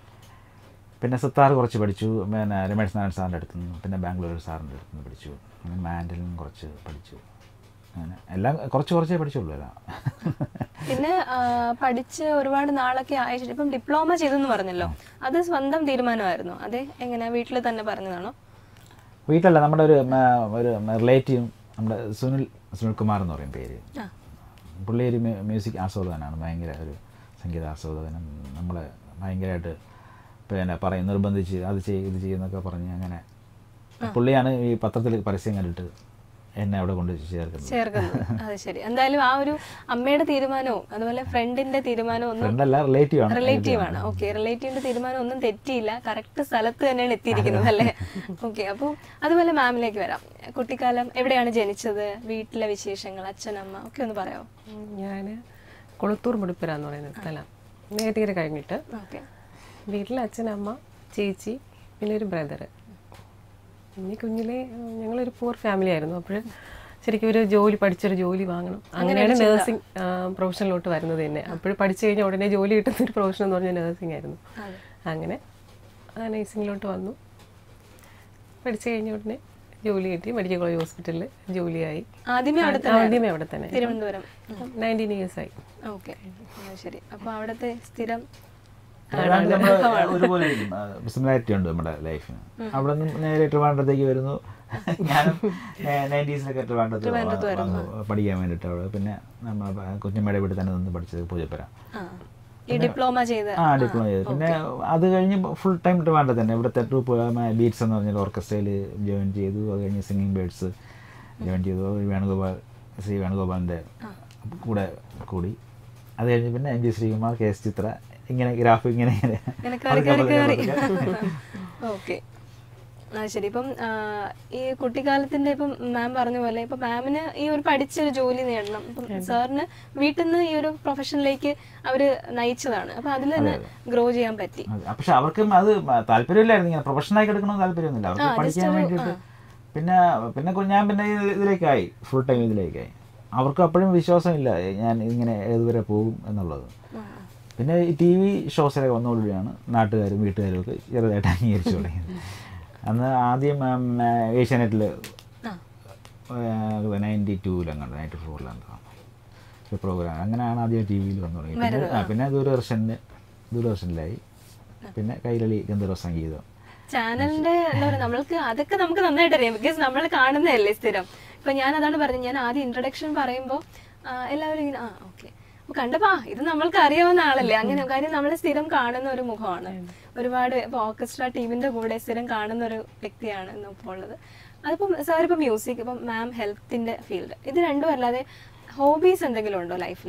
പിന്നെ സിത്താർ കുറച്ച് പഠിച്ചു പിന്നെ രമേശ് നാരായൺ സാറിൻ്റെ അടുത്ത് നിന്ന് പിന്നെ ബാംഗ്ലൂർ സാറിൻ്റെ അടുത്ത് നിന്ന് പഠിച്ചു പിന്നെ മാൻഡലിൻ കുറച്ച് പഠിച്ചു അങ്ങനെ എല്ലാം കുറച്ച് കുറച്ചേ പഠിച്ചുള്ളൂ എല്ലാം പിന്നെ ആ, പഠിച്ച് ഒരുപാട് നാളൊക്കെ ആയ ശേഷം ഇപ്പം ഡിപ്ലോമ ചെയ്തെന്ന് പറഞ്ഞല്ലോ അത് സ്വന്തം തീരുമാനമായിരുന്നു അതെ എങ്ങനെയാ വീട്ടിൽ തന്നെ പറഞ്ഞതാണോ വീട്ടിലല്ല നമ്മുടെ ഒരു മ- ഒരു റിലേറ്റീവും നമ്മുടെ സുനിൽ സുനിൽകുമാർ എന്ന് പറയും പേര് ആ പുള്ളി ഒരു മ്യൂ- മ്യൂസിക് ആസ്വാദകനാണ് ഭയങ്കര ഒരു സംഗീത ആസ്വാദകനും നമ്മളെ ഭയങ്കരമായിട്ട് പിന്നെ പറയും നിർബന്ധിച്ച് അത് ചെയ്യും ഇത് ചെയ്യുന്നൊക്കെ പറഞ്ഞ് അങ്ങനെ പുള്ളിയാണ് ഈ പത്രത്തിൽ പരസ്യം കണ്ടിട്ട് എന്നെ അവിടെ കൊണ്ട് ചേർക്കുന്നത് ചേർക്കുന്നത് അത് ശരി എന്തായാലും ആ ഒരു അമ്മയുടെ തീരുമാനവും അതുപോലെ ഫ്രണ്ടിന്റെ തീരുമാനവും ഒന്നും ഫ്രണ്ടല്ല റിലേറ്റീവ് ആണ് റിലേറ്റീവ് ആണ് ഓക്കെ റിലേറ്റീവിന്റെ തീരുമാനം ഒന്നും തെറ്റിയില്ല കറക്റ്റ് സ്ഥലത്ത് തന്നെയാണ് എത്തിയിരിക്കുന്നത് അല്ലേ ഓക്കെ അപ്പോൾ അതുപോലെ മാമിലേക്ക് വരാം കുട്ടിക്കാലം എവിടെയാണ് ജനിച്ചത് വീട്ടിലെ വിശേഷങ്ങൾ അച്ഛനമ്മ ഒക്കെ ഒന്ന് പറയാമോ ഞാൻ കൊളുത്തൂർ മുടിപ്പുര എന്ന് പറയുന്ന സ്ഥലം നേട്ടിക്കര കഴിഞ്ഞിട്ട് ഓക്കെ വീട്ടിൽ അച്ഛൻ അമ്മ ചേച്ചി പിന്നെ ഒരു ബ്രദർ പിന്നെ കുഞ്ഞിലെ ഉം, ഞങ്ങളൊരു പൂർ ഫാമിലി ആയിരുന്നു അപ്പോൾ ശരിക്കും ഒരു ജോലി പഠിച്ചൊരു ജോലി വാങ്ങണം അങ്ങനെയാണ് നേഴ്സിംഗ് പ്രൊഫഷനിലോട്ട് വരുന്നത് തന്നെ അപ്പോഴും പഠിച്ചു കഴിഞ്ഞാൽ ഉടനെ ജോലി കിട്ടുന്ന ഒരു പ്രൊഫഷൻ എന്ന് പറഞ്ഞാൽ നേഴ്സിംഗ് ആയിരുന്നു അതെ അങ്ങനെ ആ നഴ്സിങ്ങിലോട്ട് വന്നു പഠിച്ചു കഴിഞ്ഞ ഉടനെ ജോലി കിട്ടി മെഡിക്കൽ കോളേജ് ഹോസ്പിറ്റലിൽ ജോലിയായി ആദ്യമേ അവിടെ തന്നെ ആദ്യമേ അവിടെ തന്നെ തിരുവനന്തപുരം നയൻറ്റീൻ ഇയേഴ്സ് ആയി ഓക്കെ ശരി അപ്പൊ അവിടത്തെ സ്ഥിരം ഏതാണ്ട് നമ്മള് ഒരുപോലെ സിമിലാരിറ്റി ഉണ്ട് നമ്മുടെ ലൈഫിന് അവിടെ നിന്ന് നേരെ ട്രിവാൻഡ്രത്തേക്ക് വരുന്നു ഞാനും നയൻറ്റീസിലൊക്കെ ട്രിവാൻഡ്രത്ത് വന്നു പഠിക്കാൻ വേണ്ടിയിട്ട് അവിടെ പിന്നെ നമ്മൾ കുഞ്ഞമ്മയുടെ വീട്ടിൽ തന്നെ നിന്ന് പഠിച്ചത് പൂജപ്പുര ആ ഈ ഡിപ്ലോമ ചെയ്ത് ആ ഡിപ്ലോമ ചെയ്തു പിന്നെ അത് കഴിഞ്ഞ് ഫുൾ ടൈം ട്രിവാൻഡ്രത്ത് തന്നെ ഇവിടുത്തെ ട്രൂപ്പ് ബീറ്റ്സ് എന്ന് പറഞ്ഞാൽ ഓർക്കസ്ട്രയിൽ ജോയിൻ ചെയ്തു അത് കഴിഞ്ഞ് സിംഗിങ് ബേഡ്സ് ജോയിൻ ചെയ്തു അത് വേണുഗോപാൽ ശ്രീ വേണുഗോപാലിൻ്റെ കൂടെ കൂടി അത് കഴിഞ്ഞ് പിന്നെ M G Sreekumar K S Chithra ഇങ്ങനെ ഗ്രാഫ് ഇങ്ങനെ ഇങ്ങനെ ഇങ്ങനെ കയറി കയറി കയറി ഓക്കെ ആ ശരി ഇപ്പം ആ, ഈ കുട്ടിക്കാലത്തിന്റെ ഇപ്പം മാം പറഞ്ഞ പോലെ ഇപ്പൊ മാമിന് ഈ ഒരു പഠിച്ചൊരു ജോലി നേടണം ഇപ്പം സാറിന് വീട്ടിൽ നിന്ന് ഈ ഒരു പ്രൊഫഷനിലേക്ക് അവര് നയിച്ചതാണ് അപ്പൊ അതിൽ തന്നെ ഗ്രോ ചെയ്യാൻ പറ്റി അതെ. പക്ഷെ അവർക്കും അത് താല്പര്യമില്ലായിരുന്നു ഇങ്ങനെ പ്രൊഫഷണലായി എടുക്കണമെന്ന് താല്പര്യമൊന്നുമില്ല അവർക്ക് പഠിക്കാൻ വേണ്ടിയിട്ട് പിന്നെ പിന്നെ കു- ഞാൻ പിന്നെ ഇത് ഇതിലേക്കായി ഫുൾ ടൈം ഇതിലേക്കായി അവർക്ക് അപ്പോഴും വിശ്വാസമില്ല ഞാൻ ഇങ്ങനെ ഏതുവരെ പോകും എന്നുള്ളത് പിന്നെ ഈ ടി വി ഷോസിലൊക്കെ വന്നതോടുകൂടിയാണ് നാട്ടുകാരും വീട്ടുകാരും ഒക്കെ ചെറുതായിട്ട് അംഗീകരിച്ചു തുടങ്ങിയത് അന്ന് ആദ്യം ഏഷ്യാനെറ്റിൽ നയൻറ്റി ടൂലെങ്ങാണ്ട് നയൻറ്റി ഫോറിലാണ് ഒരു പ്രോഗ്രാം അങ്ങനെയാണ് ആദ്യം ടി വിയിൽ വന്നു തുടങ്ങി പിന്നെ ആ, പിന്നെ ദൂരദർശന് ദൂരദർശനിലായി പിന്നെ കൈരളി ഗന്ധർവ സംഗീതം ചാനലിന്റെ എന്താ പറയുക നമ്മൾക്ക് അതൊക്കെ നമുക്ക് നന്നായിട്ട് അറിയാം ബിക്കോസ് നമ്മൾ കാണുന്നതല്ലേ സ്ഥിരം ഇപ്പൊ ഞാൻ അതാണ് പറഞ്ഞത് ഞാൻ ആദ്യം ഇൻട്രൊഡക്ഷൻ പറയുമ്പോൾ എല്ലാവരും ഇങ്ങനെ ആ ഓക്കെ അപ്പൊ കണ്ടപ്പോ ആ ഇത് നമ്മൾക്ക് അറിയാവുന്ന ആളല്ലേ അങ്ങനെ കാര്യം നമ്മൾ സ്ഥിരം കാണുന്ന ഒരു മുഖമാണ് ഒരുപാട് ഇപ്പൊ ഓർക്കസ്ട്ര ടീമിന്റെ കൂടെ സ്ഥിരം കാണുന്ന ഒരു വ്യക്തിയാണ് ഇന്നിപ്പോൾ ഉള്ളത് അതിപ്പം സാർ ഇപ്പൊ മ്യൂസിക് ഇപ്പം മാം ഹെൽത്തിന്റെ ഫീൽഡ് ഇത് രണ്ടും അല്ലാതെ ഹോബീസ് എന്തെങ്കിലും ഉണ്ടോ ലൈഫിൽ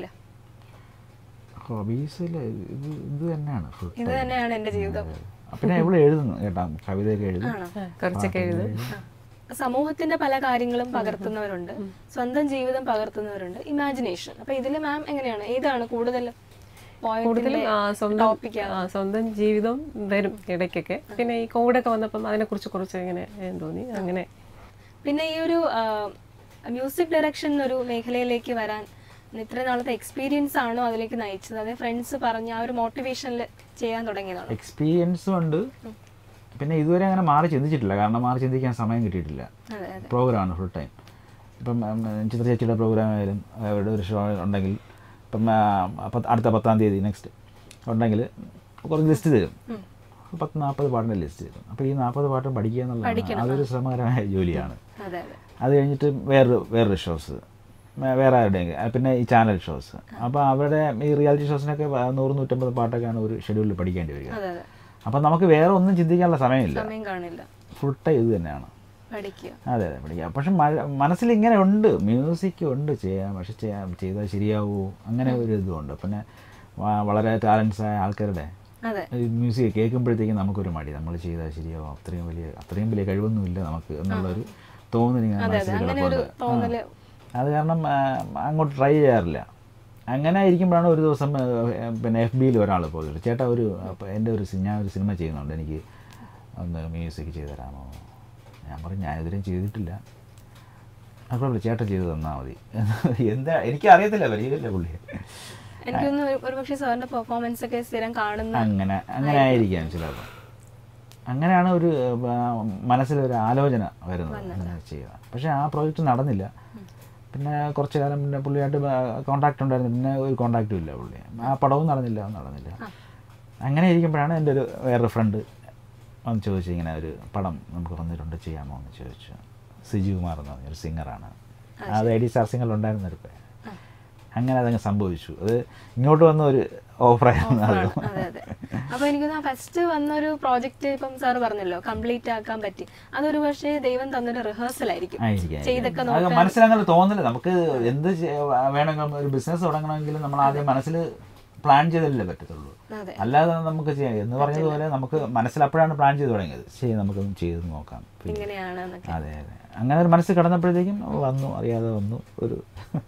ഹോബീസിൽ ഇത് ഇത് തന്നെയാണ് full ഇത് time. തന്നെയാണ് എന്റെ ജീവിതം പിന്നെ ഇവിടെ എഴുതുന്നു കേട്ടാ കവിതയൊക്കെ എഴുതും ആണോ കുറച്ചൊക്കെ എഴുതും സമൂഹത്തിന്റെ പല കാര്യങ്ങളും പകർത്തുന്നവരുണ്ട് സ്വന്തം ജീവിതം പകർത്തുന്നവരുണ്ട് ഇമാജിനേഷൻ അപ്പൊ ഇതില് മാം എങ്ങനെയാണ് ഏതാണ് കൂടുതൽ കൂടുതലും ആ, സ്വന്തം ടോപ്പിക് ആ, സ്വന്തം ജീവിതം വരും ഇടയ്ക്കൊക്കെ പിന്നെ ഈ കോവിഡൊക്കെ വന്നപ്പം അതിനെക്കുറിച്ച് കുറച്ച് ഇങ്ങനെ ഏ, തോന്നി അങ്ങനെ പിന്നെ ഈ ഒരു മ്യൂസിക് ഡയറക്ഷൻ എന്നൊരു മേഖലയിലേക്ക് വരാൻ ഇത്ര നാളത്തെ എക്സ്പീരിയൻസ് ആണോ അതിലേക്ക് നയിച്ചത് അതെ ഫ്രണ്ട്സ് പറഞ്ഞ ആ ഒരു മോട്ടിവേഷനിൽ ചെയ്യാൻ തുടങ്ങിയതാണോ എക്സ്പീരിയൻസും ഉണ്ട് പിന്നെ ഇതുവരെ അങ്ങനെ മാറി ചിന്തിച്ചിട്ടില്ല കാരണം മാറി ചിന്തിക്കാൻ സമയം കിട്ടിയിട്ടില്ല അതെ അതെ പ്രോഗ്രാമാണ് ഫുൾ ടൈം ഇപ്പം ഉം, ചിത്ര ചേച്ചിയുടെ പ്രോഗ്രാം ആയാലും അവിടെ ഒരു ഷോ ഉണ്ടെങ്കിൽ ഇപ്പം ആ, പത്ത് അടുത്ത പത്താം തീയതി നെക്സ്റ്റ് ഉണ്ടെങ്കിൽ കുറച്ച് ലിസ്റ്റ് തരും പത്ത് നാൽപ്പത് പാട്ടിൻ്റെ ലിസ്റ്റ് തരും അപ്പോൾ ഈ നാൽപ്പത് പാട്ടും പഠിക്കുക എന്നുള്ളതാണ് അതൊരു ശ്രമകരമായ ജോലിയാണ് അതെ അതെ അത് കഴിഞ്ഞിട്ട് വേറൊരു വേറൊരു ഷോസ് വേറെ ആരുടെയെങ്കിലും പിന്നെ ഈ ചാനൽ ഷോസ് അപ്പോൾ അവരുടെ ഈ റിയാലിറ്റി ഷോസിനൊക്കെ വ- നൂറ് നൂറ്റമ്പത് പാട്ടൊക്കെയാണ് ഒരു ഷെഡ്യൂളിൽ പഠിക്കേണ്ടി വരിക അതെ അതെ അപ്പം നമുക്ക് വേറെ ഒന്നും ചിന്തിക്കാനുള്ള സമയമില്ല സമയം കാണില്ല ഫുൾ ടൈം ഇത് തന്നെയാണ് പഠിക്കുക അതെ അതെ പഠിക്കാം പക്ഷെ മഴ മനസ്സിൽ ഇങ്ങനെ ഉണ്ട് മ്യൂസിക് ഉണ്ട് ചെയ്യാം പക്ഷെ ചെയ്യാം ചെയ്താൽ ശരിയാവുമോ അങ്ങനെ ഒരു ഇതുണ്ട് പിന്നെ വ- വളരെ ടാലൻസ് ആയ ആൾക്കാരുടെ അതെ ഈ മ്യൂസിക് കേൾക്കുമ്പോഴത്തേക്കും നമുക്കൊരു മടി നമ്മൾ ചെയ്താൽ ശരിയാവും അത്രയും വലിയ അത്രയും വലിയ കഴിവൊന്നുമില്ല നമുക്ക് എന്നുള്ളൊരു തോന്നൽ ഇങ്ങനെ അതെ അതെ മനസ്സിൽ അങ്ങനെ ഒരു കിടപ്പുണ്ട് തോന്നല് അത് കാരണം ആ, അങ്ങോട്ട് ട്രൈ ചെയ്യാറില്ല അങ്ങനെ ഇരിക്കുമ്പോഴാണ് ഒരു ദിവസം ആ, പിന്നെ എഫ് ബിയിൽ ഒരാൾ പോയത് ചേട്ടാ ഒരു അപ്പോൾ എൻ്റെ ഒരു സി- ഞാൻ ഒരു സിനിമ ചെയ്യുന്നുണ്ട് എനിക്ക് ഒന്ന് മ്യൂസിക് ചെയ്ത് തരാമോ ഞാൻ പറഞ്ഞു ഞാൻ ഇതുവരെയും ചെയ്തിട്ടില്ല അപ്പോൾ ചേട്ടൻ ചെയ്ത് തന്നാൽ മതി എന്താ എനിക്ക് അറിയത്തില്ല പരിചയമില്ല പുള്ളി എനിക്കൊന്ന് ഒരുപക്ഷെ സാറിന്റെ പെർഫോമൻസ് ഒക്കെ സ്ഥിരം കാണുന്ന അങ്ങനെ അങ്ങനെ ആയിരിക്കാം ചിലപ്പോൾ അങ്ങനെയാണ് ഒരു ആ, മനസ്സിലൊരു ആലോചന വരുന്നത് അങ്ങനെ ചെയ്യുക പക്ഷേ ആ പ്രോജക്റ്റ് നടന്നില്ല പിന്നെ കുറച്ച് കാലം പിന്നെ പുള്ളിയായിട്ട് കോണ്ടാക്ട് ഉണ്ടായിരുന്നു പിന്നെ ഒരു കോണ്ടാക്റ്റും ഇല്ല പുള്ളി ആ പടവും നടന്നില്ല ഒന്നും നടന്നില്ല അങ്ങനെ ഇരിക്കുമ്പോഴാണ് എൻ്റെ ഒരു വേറൊരു ഫ്രണ്ട് വന്ന് ചോദിച്ചു ഇങ്ങനെ ഒരു പടം നമുക്ക് വന്നിട്ടുണ്ട് ചെയ്യാമോ എന്ന് ചോദിച്ചു സിജു കുമാർ എന്ന് പറഞ്ഞൊരു സിംഗറാണ് അത് എ ഡി സ്റ്റാർ സിംഗറിലുണ്ടായിരുന്ന ഒരു പേ അങ്ങനെ അതങ്ങ് സംഭവിച്ചു അത് ഇങ്ങോട്ട് വന്ന ഒരു ഓഫറായിരുന്നു അത് അതെ അതെ അപ്പൊ എനിക്ക് ഫസ്റ്റ് വന്നൊരു പ്രോജക്റ്റ് ഇപ്പം സാർ പറഞ്ഞല്ലോ കംപ്ലീറ്റ് ആക്കാൻ പറ്റി അതൊരു പക്ഷേ ദൈവം തന്നൊരു റിഹേഴ്സൽ ആയിരിക്കും ആയിരിക്കാം, ചെയ്തൊക്കെ ആയിരിക്കാം. അത് നോക്കാൻ മനസ്സിലങ്ങനെ തോന്നില്ല നമുക്ക് എന്ത് ചെയ്യ- വേണമെങ്കിലും ഒരു ബിസിനസ് തുടങ്ങണമെങ്കിൽ നമ്മൾ ആദ്യം മനസ്സിൽ പ്ലാൻ ചെയ്തല്ലേ പറ്റത്തുള്ളൂ അതെ അല്ലാതെ നമുക്ക് ചെയ്യാം എന്ന് പറഞ്ഞതുപോലെ നമുക്ക് മനസ്സിൽ അപ്പോഴാണ് പ്ലാൻ ചെയ്ത് തുടങ്ങിയത് ശരി നമുക്കൊന്ന് ചെയ്ത് നോക്കാം പിന്നെ ഇങ്ങനെയാണ് എന്നൊക്കെ അതെ അതെ അങ്ങനെ ഒരു മനസ്സിൽ കിടന്നപ്പോഴത്തേക്കും വന്നു അറിയാതെ വന്നു ഒരു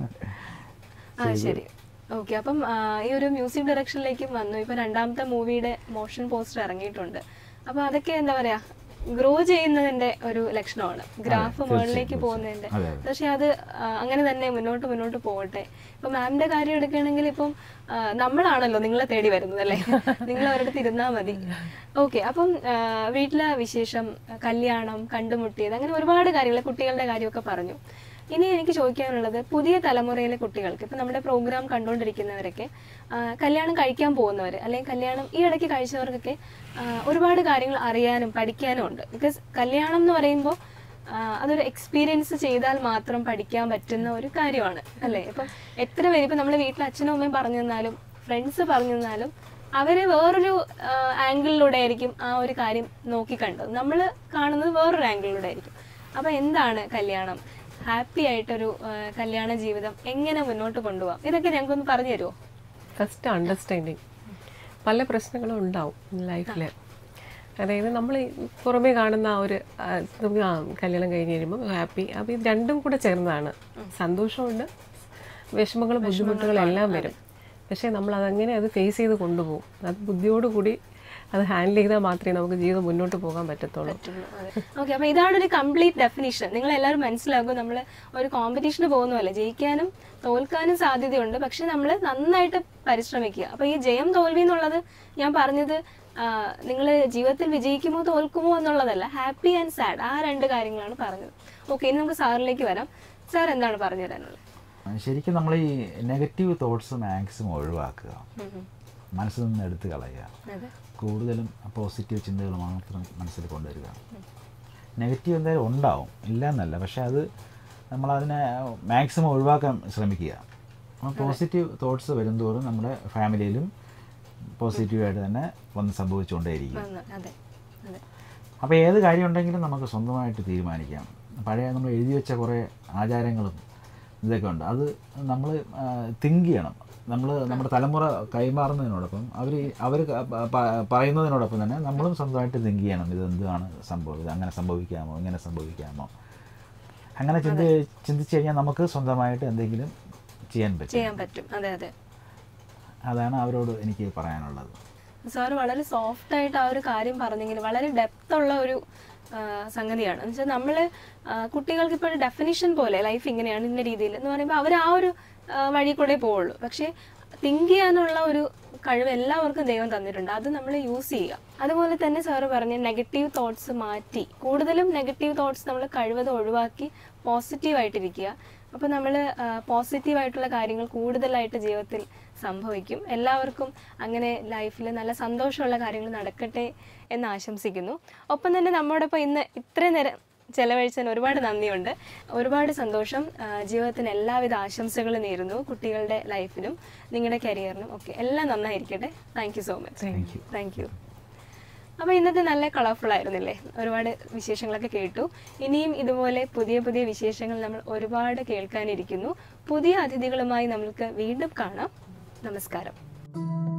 ആ ശരി ഓക്കെ അപ്പം ആ, ഈ ഒരു മ്യൂസിക് ഡയറക്ഷനിലേക്കും വന്നു ഇപ്പൊ രണ്ടാമത്തെ മൂവിയുടെ മോഷൻ പോസ്റ്റർ ഇറങ്ങിയിട്ടുണ്ട് അപ്പൊ അതൊക്കെ എന്താ പറയാ ഗ്രോ ചെയ്യുന്നതിന്റെ ഒരു ലക്ഷണമാണ് ഗ്രാഫ് മുകളിലേക്ക് പോകുന്നതിന്റെ അതെ, അതെ. പക്ഷെ അത് ആ, അങ്ങനെ തന്നെ മുന്നോട്ട് മുന്നോട്ട് പോകട്ടെ ഇപ്പൊ മാമിന്റെ കാര്യം എടുക്കുകയാണെങ്കിൽ ഇപ്പം ആ, നമ്മളാണല്ലോ നിങ്ങളെ തേടി വരുന്നത് അല്ലേ നിങ്ങൾ അവരുടെ തിരുന്നാ മതി ഓക്കെ അപ്പം ആ, വീട്ടിലെ വിശേഷം കല്യാണം കണ്ടുമുട്ടിയത് അങ്ങനെ ഒരുപാട് കാര്യങ്ങൾ കുട്ടികളുടെ കാര്യമൊക്കെ പറഞ്ഞു ഇനി എനിക്ക് ചോദിക്കാനുള്ളത് പുതിയ തലമുറയിലെ കുട്ടികൾക്ക് ഇപ്പം നമ്മുടെ പ്രോഗ്രാം കണ്ടുകൊണ്ടിരിക്കുന്നവരൊക്കെ ആ, കല്യാണം കഴിക്കാൻ പോകുന്നവർ അല്ലെങ്കിൽ കല്യാണം ഈ ഇടയ്ക്ക് കഴിച്ചവർക്കൊക്കെ ആ, ഒരുപാട് കാര്യങ്ങൾ അറിയാനും പഠിക്കാനും ഉണ്ട് ബിക്കോസ് കല്യാണം എന്ന് പറയുമ്പോൾ അതൊരു എക്സ്പീരിയൻസ് ചെയ്താൽ മാത്രം പഠിക്കാൻ പറ്റുന്ന ഒരു കാര്യമാണ് അല്ലേ ഇപ്പം എത്ര പേര് ഇപ്പം നമ്മുടെ വീട്ടിൽ അച്ഛനും അമ്മയും പറഞ്ഞു തന്നാലും ഫ്രണ്ട്സ് പറഞ്ഞു തന്നാലും അവര് വേറൊരു ആംഗിളിലൂടെ ആയിരിക്കും ആ ഒരു കാര്യം നോക്കിക്കണ്ടത് നമ്മൾ കാണുന്നത് വേറൊരു ആംഗിളിലൂടെ ആയിരിക്കും അപ്പൊ എന്താണ് കല്യാണം ഹാപ്പി ആയിട്ടൊരു ആ, കല്യാണ ജീവിതം എങ്ങനെ മുന്നോട്ട് കൊണ്ടുപോകാം ഇതൊക്കെ ഞങ്ങൾക്കൊന്ന് പറഞ്ഞു തരുമോ ഫസ്റ്റ് അണ്ടർസ്റ്റാൻഡിങ് പല പ്രശ്നങ്ങളും ഉണ്ടാവും ലൈഫിൽ അതായത് നമ്മൾ പുറമേ കാണുന്ന ആ ഒരു ആ, നമുക്ക് ആ കല്യാണം കഴിഞ്ഞ് കഴിയുമ്പോൾ ഹാപ്പി അപ്പോൾ ഇത് രണ്ടും കൂടെ ചേർന്നതാണ് സന്തോഷമുണ്ട് വിഷമങ്ങളും ബുദ്ധിമുട്ടുകളും എല്ലാം വരും പക്ഷേ നമ്മൾ അതങ്ങനെ അത് ഫേസ് ചെയ്ത് കൊണ്ടുപോകും അത് ബുദ്ധിയോടുകൂടി അത് ഹാൻഡിൽ ചെയ്താൽ മാത്രമേ നമുക്ക് ജീവിതം മുന്നോട്ട് പോകാൻ പറ്റത്തുള്ളൂ ഓക്കെ അപ്പൊ ഇതാണ് ഒരു കംപ്ലീറ്റ് ഡെഫിനിഷൻ നിങ്ങൾ എല്ലാവരും മനസ്സിലാക്കും നമ്മൾ ഒരു കോമ്പറ്റീഷന് പോകുന്നതല്ല ജയിക്കാനും തോൽക്കാനും സാധ്യതയുണ്ട് പക്ഷെ നമ്മൾ നന്നായിട്ട് പരിശ്രമിക്കുക അപ്പൊ ഈ ജയം തോൽവി എന്നുള്ളത് ഞാൻ പറഞ്ഞത് നിങ്ങൾ ജീവിതത്തിൽ വിജയിക്കുമോ തോൽക്കുമോ എന്നുള്ളതല്ല ഹാപ്പി ആൻഡ് സാഡ് ആ രണ്ട് കാര്യങ്ങളാണ് പറഞ്ഞത് ഓക്കെ ഇനി നമുക്ക് സാറിലേക്ക് വരാം സാർ എന്താണ് പറഞ്ഞു തരാനുള്ളത് ശരിക്കും നമ്മൾ ഈ നെഗറ്റീവ് തോട്ട്സ് മാക്സിമം ഒഴിവാക്കുക മനസ്സിൽ നിന്ന് എടുത്ത് കളയുക അതെ കൂടുതലും പോസിറ്റീവ് ചിന്തകൾ മാത്രം മനസ്സിൽ കൊണ്ടുവരിക നെഗറ്റീവ് എന്തായാലും ഉണ്ടാവും ഇല്ല എന്നല്ല പക്ഷേ അത് നമ്മളതിനെ മാക്സിമം ഒഴിവാക്കാൻ ശ്രമിക്കുക അപ്പോൾ പോസിറ്റീവ് തോട്ട്സ് വരുന്തോറും നമ്മുടെ ഫാമിലിയിലും പോസിറ്റീവായിട്ട് തന്നെ വന്ന് സംഭവിച്ചുകൊണ്ടേയിരിക്കും വന്ന് അതെ അതെ അപ്പോൾ ഏത് കാര്യം ഉണ്ടെങ്കിലും നമുക്ക് സ്വന്തമായിട്ട് തീരുമാനിക്കാം പഴയ നമ്മൾ എഴുതി വെച്ച കുറേ ആചാരങ്ങളും ഇതൊക്കെ ഉണ്ട് അത് നമ്മൾ തിങ്ക് ചെയ്യണം നമ്മൾ നമ്മുടെ തലമുറ കൈമാറുന്നതിനോടൊപ്പം അവർ അവർ പറയുന്നതിനോടൊപ്പം തന്നെ നമ്മളും സ്വന്തമായിട്ട് തിങ്ക് ചെയ്യണം ഇത് എന്താണ് സംഭവം ഇത് അങ്ങനെ സംഭവിക്കാമോ ഇങ്ങനെ സംഭവിക്കാമോ അങ്ങനെ ചിന്തി ചിന്തിച്ചു കഴിഞ്ഞാൽ നമുക്ക് സ്വന്തമായിട്ട് എന്തെങ്കിലും ചെയ്യാൻ പറ്റും ചെയ്യാൻ പറ്റും അതെ അതെ അതാണ് അവരോട് എനിക്ക് പറയാനുള്ളത് സാർ വളരെ സോഫ്റ്റ് ആയിട്ട് ആ ഒരു കാര്യം പറഞ്ഞെങ്കിൽ വളരെ ഡെപ്ത് ഉള്ള ഒരു ആ, സംഗതിയാണ് എന്ന് വെച്ചാൽ നമ്മൾ കുട്ടികൾക്ക് ഇപ്പോൾ ഡെഫിനിഷൻ പോലെ ലൈഫ് ഇങ്ങനെയാണ് ഇന്ന രീതിയിൽ എന്ന് പറയുമ്പോൾ അവർ ആ ഒരു ആ, വഴി കൂടെ പോവുള്ളൂ പക്ഷേ തിങ്ക് ചെയ്യാനുള്ള ഒരു കഴിവ് എല്ലാവർക്കും ദൈവം തന്നിട്ടുണ്ട് അത് നമ്മൾ യൂസ് ചെയ്യുക അതുപോലെ തന്നെ സാറ് പറഞ്ഞ നെഗറ്റീവ് തോട്ട്സ് മാറ്റി കൂടുതലും നെഗറ്റീവ് തോട്ട്സ് നമ്മൾ കഴിവതും ഒഴിവാക്കി പോസിറ്റീവായിട്ടിരിക്കുക അപ്പോൾ നമ്മൾ പോസിറ്റീവായിട്ടുള്ള കാര്യങ്ങൾ കൂടുതലായിട്ട് ജീവിതത്തിൽ സംഭവിക്കും എല്ലാവർക്കും അങ്ങനെ ലൈഫിൽ നല്ല സന്തോഷമുള്ള കാര്യങ്ങൾ നടക്കട്ടെ എന്ന് ആശംസിക്കുന്നു ഒപ്പം തന്നെ നമ്മോടൊപ്പം ഇന്ന് ഇത്രയും നേരം ചെലവഴിച്ചതിന് ഒരുപാട് നന്ദിയുണ്ട് ഒരുപാട് സന്തോഷം ആ, ജീവിതത്തിന് എല്ലാവിധ ആശംസകളും നേരുന്നു കുട്ടികളുടെ ലൈഫിനും നിങ്ങളുടെ കരിയറിനും ഒക്കെ എല്ലാം നന്നായിരിക്കട്ടെ thank you so much thank you thank you അപ്പോൾ ഇന്നത്തെ നല്ല കളർഫുൾ ആയിരുന്നില്ലേ ഒരുപാട് വിശേഷങ്ങളൊക്കെ കേട്ടു ഇനിയും ഇതുപോലെ പുതിയ പുതിയ വിശേഷങ്ങൾ നമ്മൾ ഒരുപാട് കേൾക്കാനിരിക്കുന്നു പുതിയ അതിഥികളുമായി നമ്മൾക്ക് വീണ്ടും കാണാം നമസ്കാരം